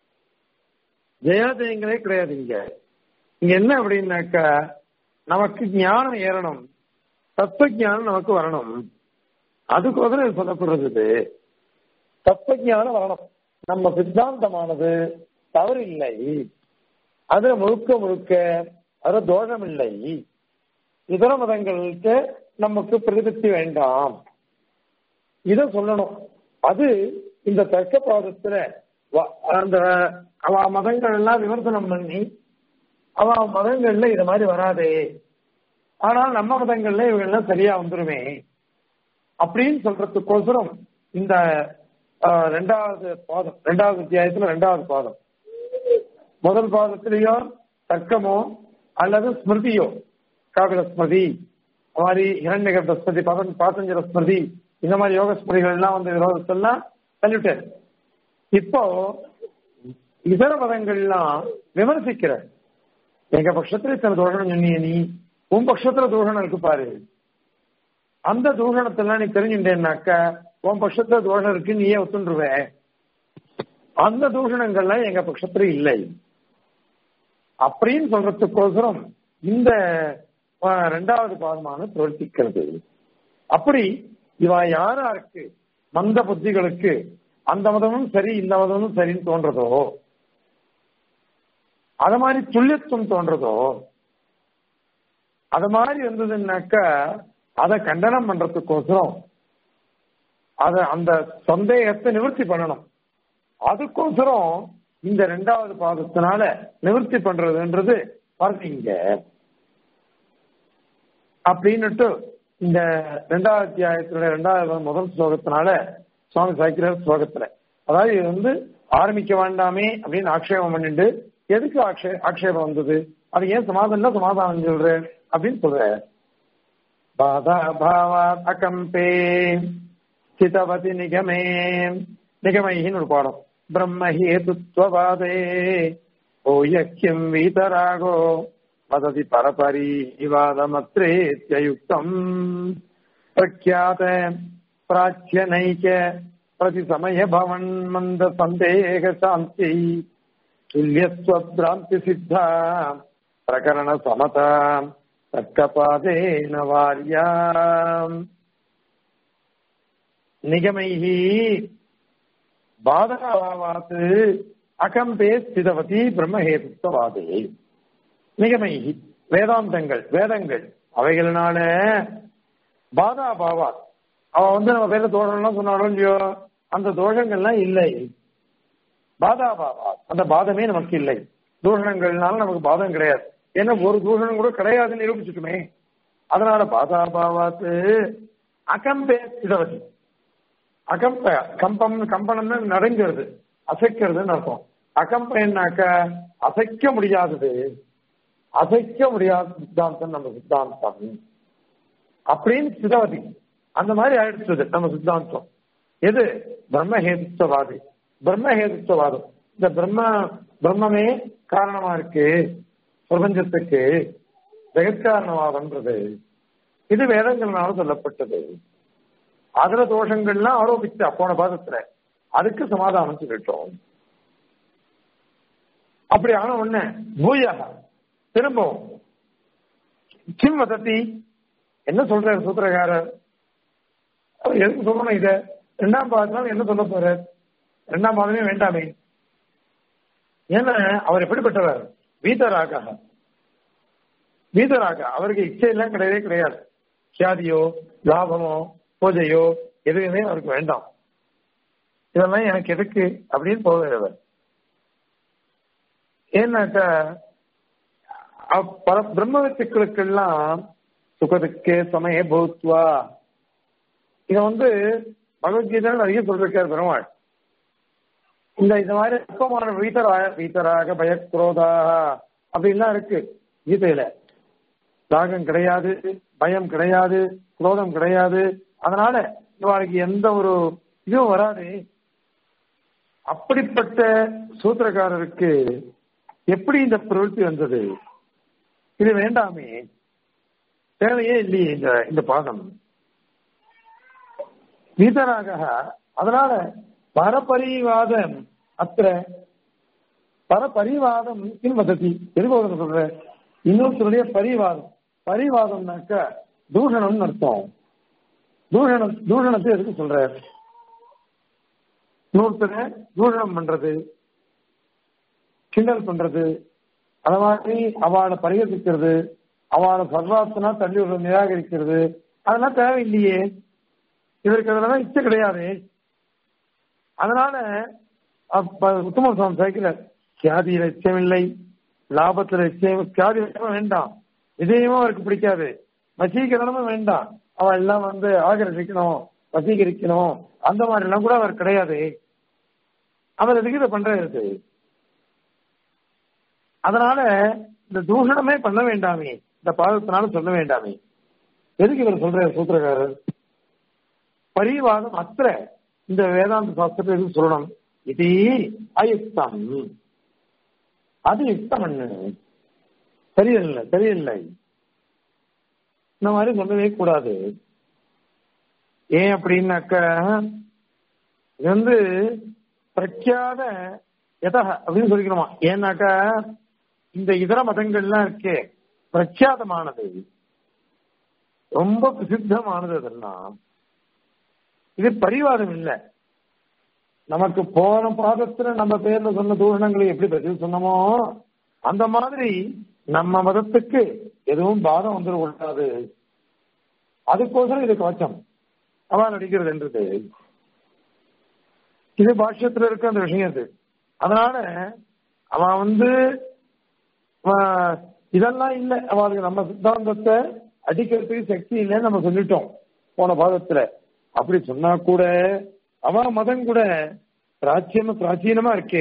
ஜெயாஜயங்களே கிடையாது இங்க இங்க என்ன அப்படின்னாக்க நமக்கு ஞானம் ஏறணும் தத்துவ ஞானம் நமக்கு வரணும் அதுக்கோசரம் இது சொல்லப்படுறது தத்துவ ஞானம் வரணும் நம்ம சித்தாந்தமானது தவறு இல்லை அதுல முழுக்க முழுக்க அது தோஷம் இல்லை இதர மதங்களுக்கு நமக்கு பிரதிபத்தி வேண்டாம் இத சொல்லணும் அது இந்த தர்க்க பாதத்துல அந்த அவ மதங்கள் எல்லாம் விமர்சனம் பண்ணி அவ மதங்கள்ல இது மாதிரி வராதே ஆனால் நம்ம மதங்கள்ல இவங்கெல்லாம் சரியா வந்துருமே அப்படின்னு சொல்றதுக்கோசரம் இந்த ரெண்டாவது பாதம் ரெண்டாவது அத்தியாயத்துல ரெண்டாவது பாதம் முதல் பாதத்திலேயோ தர்க்கமோ அல்லது ஸ்மிருதியோ காவில ஸ்மிருதி மாதிரி இரண்யகர்த ஸ்மிருதி பாசஞ்சர ஸ்மிருதி இந்த மாதிரி யோக ஸ்மிருதிகள் எல்லாம் வந்து விரோதத்தெல்லாம் தள்ளிவிட்டார் இப்போ இதர மதங்கள்லாம் விமர்சிக்கிற எங்க பட்சத்துல இத்தனை தோஷணம் சொன்னிய நீ உன் பட்சத்துல தோஷணம் இருக்கு பாரு அந்த தூஷணத்தெல்லாம் நீ தெரிஞ்சுட்டேன்னாக்க உன் பட்சத்துல தோஷம் இருக்கு நீயே ஒத்துண்டுருவ அந்த தூஷணங்கள்லாம் எங்க பட்சத்துல இல்லை அப்படின்னு சொல்றதுக்கோசரம் இந்த ரெண்டாவது பாதமான பிரவர்த்திக்கிறது அப்படி இவ யாராருக்கு மந்த புத்திகளுக்கு அந்த மதமும் சரி இந்த மதமும் சரின்னு தோன்றதோ அத மாதிரி துல்லியத்துவம் தோன்றதோ அது மாதிரி இருந்ததுன்னாக்கா அதை கண்டனம் பண்றதுக்கோசரம் அத அந்த சந்தேகத்தை நிவர்த்தி பண்ணணும் அதுக்கோசரம் இந்த ரெண்டாவது பாதத்தினால நிவர்த்தி பண்றதுன்றது பார்த்தீங்க அப்படின்னுட்டு இந்த ரெண்டாவது அத்தியாயத்தினுடைய ரெண்டாவது முதல் ஸ்லோகத்தினால சுவாமி சாய்க்கிறார் ஸ்லோகத்துல அதாவது இது வந்து ஆரம்பிக்க வேண்டாமே அப்படின்னு ஆக்ஷேபம் பண்ணிட்டு எதுக்கு ஆக்ஷே ஆக்ஷேபம் வந்தது அது ஏன் சமாதானம் சமாதானம் சொல்றேன் அப்படின்னு சொல்ற பாதா பாவா அகம்பே ஸ்திதவதி நிகமே நிகமைன்னு ஒரு பாடம் பிரம்ம ஹேதுத்வவாதே ஓயக்கியம் வீதராகோ வததி பரபரி விவாதமத்ரேத்யயுக்தம் பிரக்யாத பிராச்சியனைக்க பிரதி சமய பவன் மந்த சந்தேக சாந்தி துல்லியஸ்வத்ராந்தி சித்தா பிரகரண சமதா தர்க்கபாதேன வாரியாம் நிகமைஹி பாதகாவாத் அகம்பே ஸ்திதவதி பிரம்மஹேதுத்வவாதே நிகமைஹி வேதாந்தங்கள் வேதங்கள் அவைகளினால பாதா பாவா அவ வந்து நம்ம பேர்ல தோஷம்லாம் சொன்னாலும் இல்லையோ அந்த தோஷங்கள்லாம் இல்லை பாதா பாவா அந்த பாதமே நமக்கு இல்லை தூஷணங்கள்னால நமக்கு பாதம் கிடையாது ஏன்னா ஒரு தூஷணம் கூட கிடையாதுன்னு நிரூபிச்சுட்டுமே அதனால பாதா பாவாத்து அகம்பே ஸ்திதவதி அகம்ப கம்பம் கம்பனம்னு நடுங்கிறது அசைக்கிறதுன்னு அர்த்தம் அகம்பன்னாக்க அசைக்க முடியாதது அசைக்க முடியாத சித்தாந்தம் நம்ம சித்தாந்தம் அப்படின்னு சிதவதி அந்த மாதிரி ஆயிடுச்சு நம்ம சித்தாந்தம் எது பிரம்மஹேதுத்வவாதி பிரம்மஹேதுத்வவாதம் இந்த பிரம்ம பிரம்மமே காரணமா இருக்கு பிரபஞ்சத்துக்கு ஜெகத்காரணவாதம்ன்றது இது வேதங்கள்னால சொல்லப்பட்டது அதுல தோஷங்கள்லாம் ஆரோபிச்சா போன பாதத்துல அதுக்கு சமாதானம் சொல்லிட்டோம் அப்படி ஆன உடனே பூயாக திரும்பவும் கிம் வதத்தி என்ன சொல்றாரு சூத்திரகாரர் அவர் எதுக்கு சொல்லணும் இத ரெண்டாம் பாதத்தினால என்ன சொல்ல போறார் ரெண்டாம் பாதமே வேண்டாமே ஏன்னா அவர் எப்படிப்பட்டவர் வீதராக வீதராக அவருக்கு இச்சை எல்லாம் கிடையவே கிடையாது கியாதியோ லாபமோ பூஜையோ எதுவுமே அவருக்கு வேண்டாம் இதெல்லாம் எனக்கு எதுக்கு அப்படின்னு போகிறவர் ஏன்னாக்கா பல பிரம்ம வித்துக்களுக்கெல்லாம் சுகத்துக்கே சமய பௌத்வா இத வந்து பகவத்கீதை நிறைய சொல்லிருக்காரு பெருமாள் இந்த இந்த மாதிரி அற்பமான வீத்தராக வீத்தராக பயக்ரோதா அப்படின்லாம் இருக்கு கீதையில ராகம் கிடையாது பயம் கிடையாது குரோதம் கிடையாது அதனால இவருக்கு எந்த ஒரு இதுவும் வராது அப்படிப்பட்ட சூத்திரக்காரருக்கு எப்படி இந்த பிரவೃತ್ತಿ வந்தது இது வேண்டாமே தேவையே இல்லையே இந்த இந்த பாதம் வீதராக அதனால பரபரிவாதம் அத்த பரபரிவாதம் கிம் வதத்தி எதுபோது சொல்ற இன்னொருத்தருடைய பரிவாதம் பரிவாதம்னாக்க தூஷணம்னு அர்த்தம் தூஷணம் தூஷணத்தை எதுக்கு சொல்ற இன்னொருத்தரை தூஷணம் பண்றது கிண்டல் பண்றது அது மாதிரி அவளை பரிகரிக்கிறது அவளை சர்வாசனா தள்ளி விட நிராகரிக்கிறது அதெல்லாம் தேவையில்லையே இதற்கு அதெல்லாம் இச்சை கிடையாது அதனால உத்தம சுவாமி சேர்க்கிறார் கியாதியில இச்சம் இல்லை லாபத்துல இச்சயம் கியாதி வேண்டாம் விஜயமும் அவருக்கு பிடிக்காது வசீகரணமும் வேண்டாம் அவன் எல்லாம் வந்து ஆகர்ஷிக்கணும் வசீகரிக்கணும் அந்த மாதிரி எல்லாம் கூட அவர் கிடையாது அவர் எதுக்கு இதை பண்றது அதனால இந்த தூஷணமே பண்ண வேண்டாமே இந்த பாதத்தினால சொல்ல வேண்டாமே எதுக்கு இவர் சொல்ற சூத்திரக்காரர் பரிவாதம் அத்திர இந்த வேதாந்த சாஸ்திரத்தை எதுக்கு சொல்லணும் இது அயுக்தம் அது யுக்தம் என்ன சரியில்லை சரியில்லை இந்த மாதிரி சொல்லவே கூடாது ஏன் அப்படின்னாக்க இது வந்து பிரக்யாத எதா அப்படின்னு சொல்லிக்கணுமா ஏன்னாக்கா இந்த இதர மதங்கள்லாம் இருக்கே பிரக்யாதமானது ரொம்ப பிரசித்தமானது அதெல்லாம் இது பரிவாதம் இல்லை நமக்கு போன பாதத்துல நம்ம பேர்ல சொன்ன தூஷணங்களை எப்படி பதில் சொன்னமோ அந்த மாதிரி நம்ம மதத்துக்கு எதுவும் பாதம் வந்துடக்கூடாது அதுக்கோசரம் இது கவச்சம் அவன் நடிக்கிறது என்றது இது பாஷ்யத்துல இருக்க அந்த விஷயம் இது அதனால அவன் வந்து இதெல்லாம் இல்லை அவளுக்கு நம்ம சித்தாந்தத்தை அடிக்கிறதுக்கு சக்தி இல்லைன்னு நம்ம சொல்லிட்டோம் போன பாதத்துல அப்படி சொன்னா கூட அவன் மதம் கூட பிராச்சியமா பிராச்சீனமா இருக்கே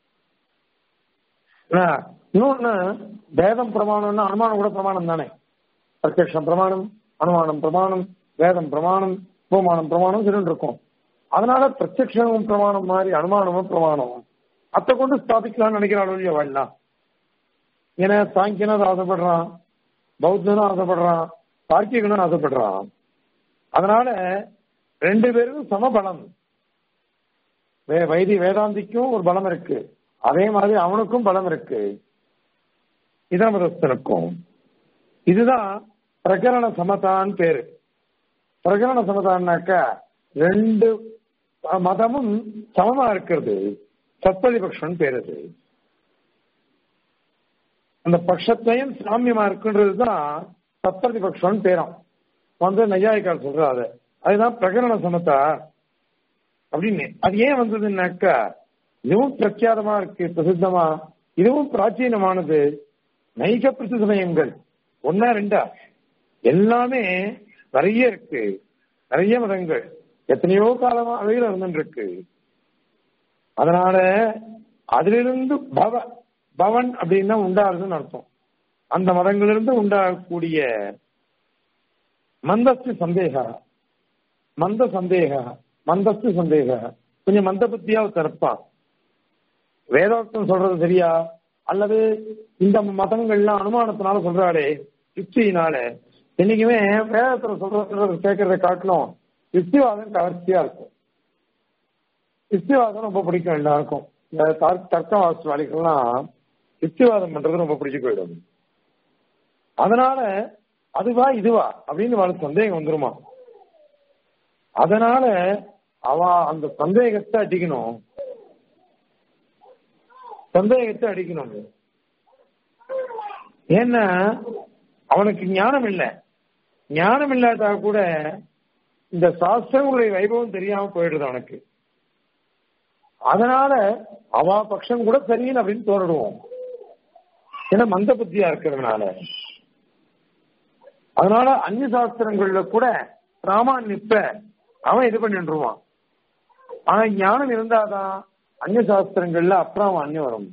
இன்னொன்னு வேதம் பிரமாணம்னா அனுமானம் கூட பிரமாணம் தானே பிரத்யக்ஷம் பிரமாணம் அனுமானம் பிரமாணம் வேதம் பிரமாணம் உபமானம் பிரமாணம் சொல்லிட்டு இருக்கும் அதனால பிரத்யக்ஷமும் பிரமாணம் மாதிரி அனுமானமும் பிரமாணம் அத்தை கொண்டு ஸ்தாபிக்கலாம்னு நினைக்கிறாள் இல்லையா வாழலாம் ஏன்னா சாங்கியனும் ஆசைப்படுறான் பௌத்தனும் ஆசைப்படுறான் தார்க்கிகனும் ஆசைப்படுறான் அதனால ரெண்டு பேருக்கும் சமபலம் வே வைதி வேதாந்திக்கும் ஒரு பலம் இருக்கு அதே மாதிரி அவனுக்கும் பலம் இருக்கு இதர மதஸ்தனுக்கும் இதுதான் பிரகரண சமதான்னு பேரு பிரகரண சமதான்னாக்கா ரெண்டு மதமும் சமமா இருக்கிறது சத்பதிபக்ஷம் பேர் அது அந்த பட்சத்தையும் சாமியமா இருக்குன்றது தான் சத்பதிபக்ஷம் பேரும் வந்து நையாயிக்கார் சொல்றாரு அதுதான் பிரகரண சமத்தா அப்படின்னு அது ஏன் வந்ததுன்னாக்கா இதுவும் பிரఖ్యాதமா இருக்கு பிரசித்தமா இதுவும் பிராச்சீனமானது நைக பிரசிசமயங்கள் ஒன்னா ரெண்டா எல்லாமே நிறைய இருக்கு நிறைய மதங்கள் எத்தனையோ காலமா அவையில் இருந்துருக்கு அதனால அதிலிருந்து பவ பவன் அப்படின்னா உண்டாகுதுன்னு அர்த்தம் அந்த மதங்களிலிருந்து உண்டாகக்கூடிய மந்தஸ்து சந்தேக மந்த சந்தேக மந்தஸ்து சந்தேக கொஞ்சம் மந்த புத்தியா திறப்பான் வேதோக்தம் சொல்றது சரியா அல்லது இந்த மதங்கள்லாம் அனுமானத்தினால சொல்றாளே யுக்தியினால என்னைக்குமே வேதத்துல சொல்றது கேட்கறத காட்டிலும் யுக்திவாதம் கவர்ச்சியா இருக்கும் யுக்திவாதம் ரொம்ப பிடிக்கும் எல்லாருக்கும் இந்த தர்க்க வாசுவாளிகள்லாம் யுக்திவாதம் பண்றது ரொம்ப பிடிச்சு போயிடும் அதனால அதுவா இதுவா அப்படின்னு அவளுக்கு சந்தேகம் வந்துருமா அதனால அவ அந்த சந்தேகத்தை அடிக்கணும் சந்தேகத்தை அடிக்கணும் ஏன்னா அவனுக்கு ஞானம் இல்லை ஞானம் இல்லாட்டா கூட இந்த சாஸ்திரங்களுடைய வைபவம் தெரியாம போயிடுது அவனுக்கு அதனால அவா பட்சம் கூட சரியில்லை அப்படின்னு தோறிடுவோம் ஏன்னா மந்த புத்தியா இருக்கிறதுனால அதனால அந்நிய சாஸ்திரங்கள்ல கூட பிராமான்யப்ப அவன் இது பண்ணிடுவான் ஆனா ஞானம் இருந்தாதான் அந்நிய சாஸ்திரங்கள்ல அப்பிராமான்யம் வரும்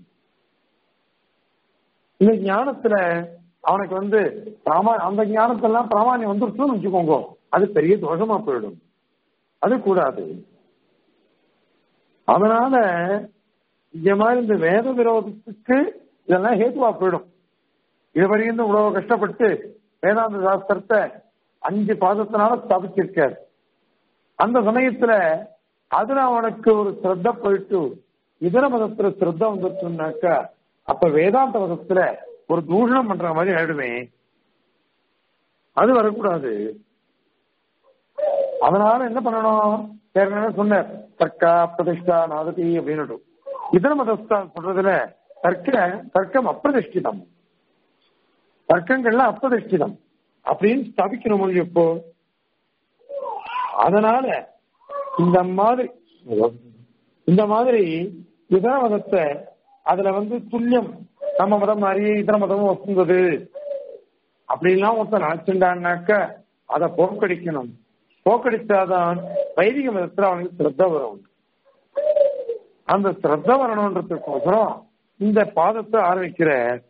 இந்த ஞானத்துல அவனுக்கு வந்து பிராமா அந்த ஞானத்தெல்லாம் பிராமான்யம் வந்துருச்சுன்னு வச்சுக்கோங்க அது பெரிய தோஷமா போயிடும் அது கூடாது அதனால இந்த மாதிரி இந்த வேத விரோதத்துக்கு இதெல்லாம் ஹேத்துவா போயிடும் இதுவரையும் இவ்வளவு கஷ்டப்பட்டு வேதாந்த சாஸ்திரத்தை அஞ்சு பாதத்தினால ஸ்தாபிச்சிருக்காரு அந்த சமயத்துல அதுல அவனுக்கு ஒரு ஸ்ரத்த போயிட்டு இதர மதத்துல ஸ்ரத்த வந்துருச்சுனாக்கா அப்ப வேதாந்த மதத்துல ஒரு தூஷணம் பண்ற மாதிரி ஆயிடுமே அது வரக்கூடாது அதனால என்ன பண்ணணும் ஏற்கனவே சொன்னார் தர்க்கா பிரதிஷ்டா நாததி அப்படின்னு இதர மதஸ்தான் சொல்றதுல தர்க்க தர்க்கம் அப்பிரதிஷ்டிதம் தர்க்கங்கள்லாம் அப்பிரதிஷ்டிதம் அப்படின்னு ஸ்தாபிக்கணும் மொழி எப்போ அதனால இந்த மாதிரி இந்த மாதிரி இதர மதத்தை அதுல வந்து துல்லியம் நம்ம மதம் மாதிரி இதர மதமும் ஒத்துந்தது அப்படின்லாம் ஒருத்தன் நினைச்சுட்டான்னாக்க அதை போக்கடிக்கணும் போக்கடிச்சாதான் வைதிக மதத்துல அவனுக்கு சிரத்த வரும் அந்த சிரத்த வரணுன்றதுக்கோசரம் இந்த பாதத்தை ஆரம்பிக்கிற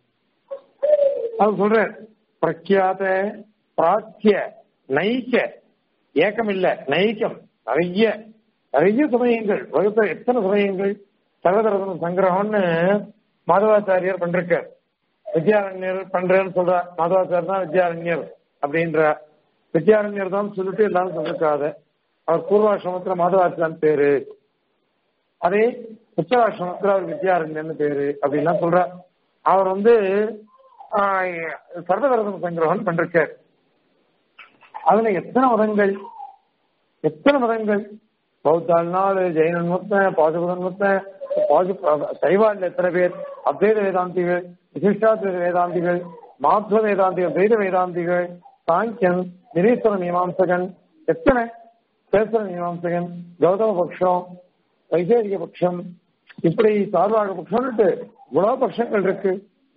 அது சொல்ற பிரக்யாத பிராச்சிய நைக்க ஏக்கம் இல்ல நைக்கம் நிறைய நிறைய சமயங்கள் வகுத்த எத்தனை சமயங்கள் சகோதரதன சங்கிரகம்னு மாதவாச்சாரியர் பண்றார் வித்யாரண்யர் பண்றேன்னு சொல்ற மாதவாச்சாரியர் தான் வித்யாரண்யர் அப்படின்ற வித்யாரண்யர் தான் சொல்லிட்டு எல்லாரும் சொல்லிருக்காத அவர் பூர்வாசிரமத்துல மாதவாச்சாரன் பேரு அதே உத்தராசிரமத்துல அவர் வித்யாரண்யர்னு பேரு அப்படின்லாம் சொல்ற அவர் வந்து சர்வதரதன சங்கிரகம் பண்றார் அதுல எத்தனை மதங்கள் எத்தனை மதங்கள் பௌத்தாள் நாள் ஜெயினன் மொத்தம் பாசுபதன் மொத்தம் பாசு சைவாள் எத்தனை பேர் அத்வைத வேதாந்திகள் விசிஷ்டாத்வைத வேதாந்திகள் மாத்வ வேதாந்திகள் துவைத வேதாந்திகள் சாங்கியன் நிரீஸ்வர மீமாம்சகன் எத்தனை சேஸ்வர மீமாம்சகன் கௌதம பக்ஷம் வைசேரிக பட்சம் இப்படி சார்பாக பட்சம்னுட்டு இவ்வளவு பட்சங்கள் இருக்கு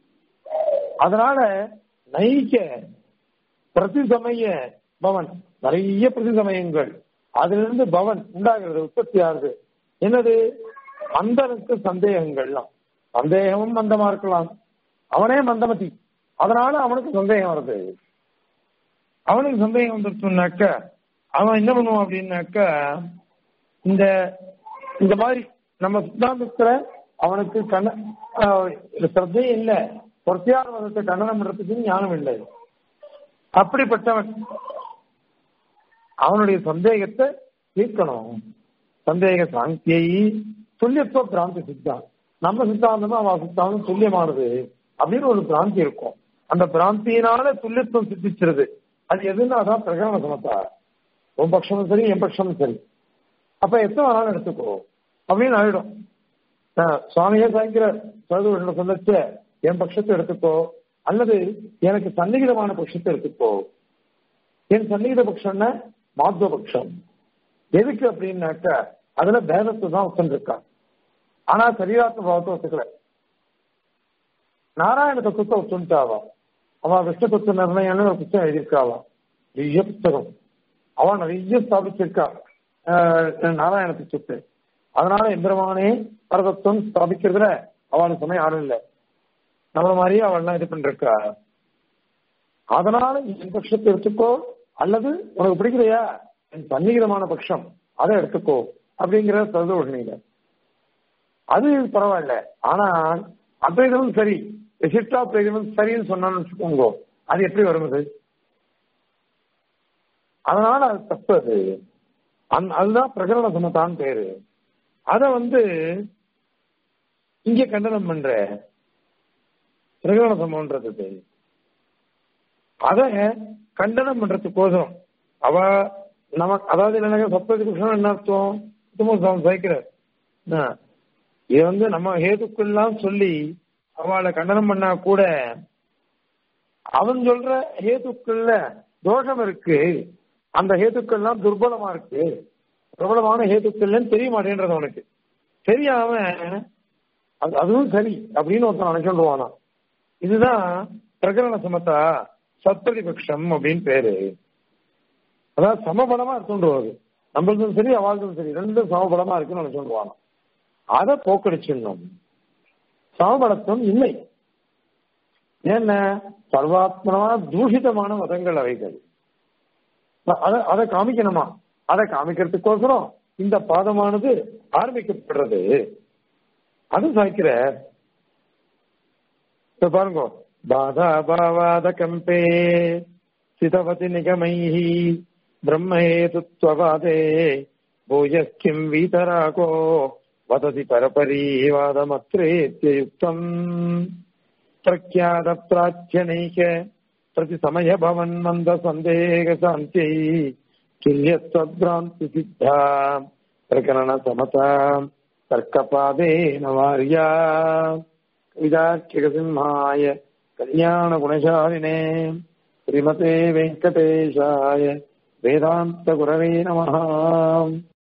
அதனால நைக்க பிரதி சமய பவன் நிறைய பிரதி சமயங்கள் அதிலிருந்து பவன் உண்டாகிறது உற்பத்தி ஆகுது என்னது மந்தனுக்கு சந்தேகங்கள்லாம் சந்தேகமும் மந்தமா இருக்கலாம் அவனே மந்தமதி அதனால அவனுக்கு சந்தேகம் வருது அவனுக்கு சந்தேகம் வந்துருச்சுனாக்க அவன் என்ன பண்ணுவான் அப்படின்னாக்க இந்த இந்த மாதிரி நம்ம சித்தாந்தத்துல அவனுக்கு கண்ண சிரத்தையே இல்லை பொறுத்தியான மதத்தை கண்டனம் பண்றதுக்கு ஞானம் இல்லை அப்படிப்பட்டவன் அவனுடைய சந்தேகத்தை தீர்க்கணும் சந்தேக சாங்கியை துல்லியத்துவ பிராந்தி சித்தம் நம்ம சித்தாந்தமும் அவ சித்தாந்தம் துல்லியமானது அப்படின்னு ஒரு பிராந்தி இருக்கும் அந்த பிராந்தியினால துல்லியத்துவம் சித்திச்சிருது அது எதுன்னா அதான் பிரகரண சமத்தா உன் பட்சமும் சரி என் பட்சமும் சரி அப்ப எத்தனை வேணாலும் எடுத்துக்கோ அப்படின்னு ஆயிடும் ஆஹ் சுவாமியே சாய்க்கிற சதுர சொல்லச்ச என் பட்சத்தை எடுத்துக்கோ அல்லது எனக்கு சந்நிகிதமான பட்சத்தை எடுத்துக்கோ என் சந்நிகித பட்சம்னா மாத்வ பட்சம் எதுக்கு அப்படின்னாக்க அதுல பேதத்தை தான் உட்காந்துருக்கான் ஆனா சரீராத்ம பாவத்தை ஒத்துக்கல நாராயண தத்துவத்தை ஒத்துட்டாவா அவன் விஷ்ணு தத்துவ நிர்ணயம்னு ஒரு புத்தகம் எழுதியிருக்காவா நிறைய புத்தகம் அவன் நிறைய ஸ்தாபிச்சிருக்கா ஆஹ் நாராயண தத்துவத்தை அதனால எந்திரமானே பரதத்துவம் ஸ்தாபிக்கிறதுல அவளுக்கு சமயம் யாரும் இல்லை நம்மள மாதிரியே அவள்லாம் இது பண்ணிருக்கா அதனால என் பட்சத்தை எடுத்துக்கோ அல்லது உனக்கு பிடிக்கலையா என் சன்னிகிதமான பட்சம் அதை எடுத்துக்கோ அப்படிங்கிற சர்வோஷணியில அது பரவாயில்ல ஆனால் அத்வைதமும் சரி விசிஷ்டா பிரேதமும் சரின்னு சொன்னான்னு வச்சுக்கோங்க அது எப்படி வருவது அதனால அது தப்பு அது அந் அதுதான் பிரகரண சமத்தான் பேரு அத வந்து இங்க கண்டனம் பண்ற பிரகரண சமன்றது அத கண்டனம் பண்றதுக்கோசரம் அவ நமக்கு அதாவது என்ன சப்ததி கிருஷ்ணன் என்ன அர்த்தம் சுத்தமோசம் சைக்கிறார் இது வந்து நம்ம ஹேதுக்கெல்லாம் சொல்லி அவளை கண்டனம் பண்ணா கூட அவன் சொல்ற ஹேதுக்கள்ல தோஷம் இருக்கு அந்த ஹேதுக்கள்லாம் துர்பலமா இருக்கு பிரபலமான ஹேதுக்கள்னு தெரிய மாட்டேன்றது அவனுக்கு தெரியாம அது அதுவும் சரி அப்படின்னு ஒருத்தன் நினைச்சுடுவானா இதுதான் பிரகரண சமத்தா சத்பரிபக்ஷம் அப்படின்னு பேரு அதாவது சமபலமா இருக்குன்றது நம்மளுக்கும் சரி அவளுக்கும் சரி ரெண்டும் சமபலமா இருக்குன்னு நினைச்சுடுவானா அதை போக்கடிச்சிடணும் சமபலத்துவம் இல்லை என்ன சர்வாத்மனமான தூஷிதமான மதங்கள் அவைகள் அதை அதை காமிக்கணுமா அதை காமிக்கிறதுக்கோசரம் இந்த பாதமானது ஆரம்பிக்கப்படுறது அது சாய்க்கிற இப்ப பாருங்க பாதா பாவாத கம்பே சிதவதி நிகமைஹி பிரம்மஹேதுத்வவாதே பூயஸ்கிம் வீதராகோ வததி பரபரீவாதமத்ரேத்யயுக்தம் பிரக்யாத பிராச்சியனைக प्रतिसमय भवन्मन्द सन्देह शान्त्यै तुल्यत्वभ्रान्ति सिद्धा प्रकरण समता तर्कपादेन वार्या कविदाख्यकसिंहाय कल्याणगुणशालिने श्रीमते वेङ्कटेशाय वेदान्तगुरवे नमः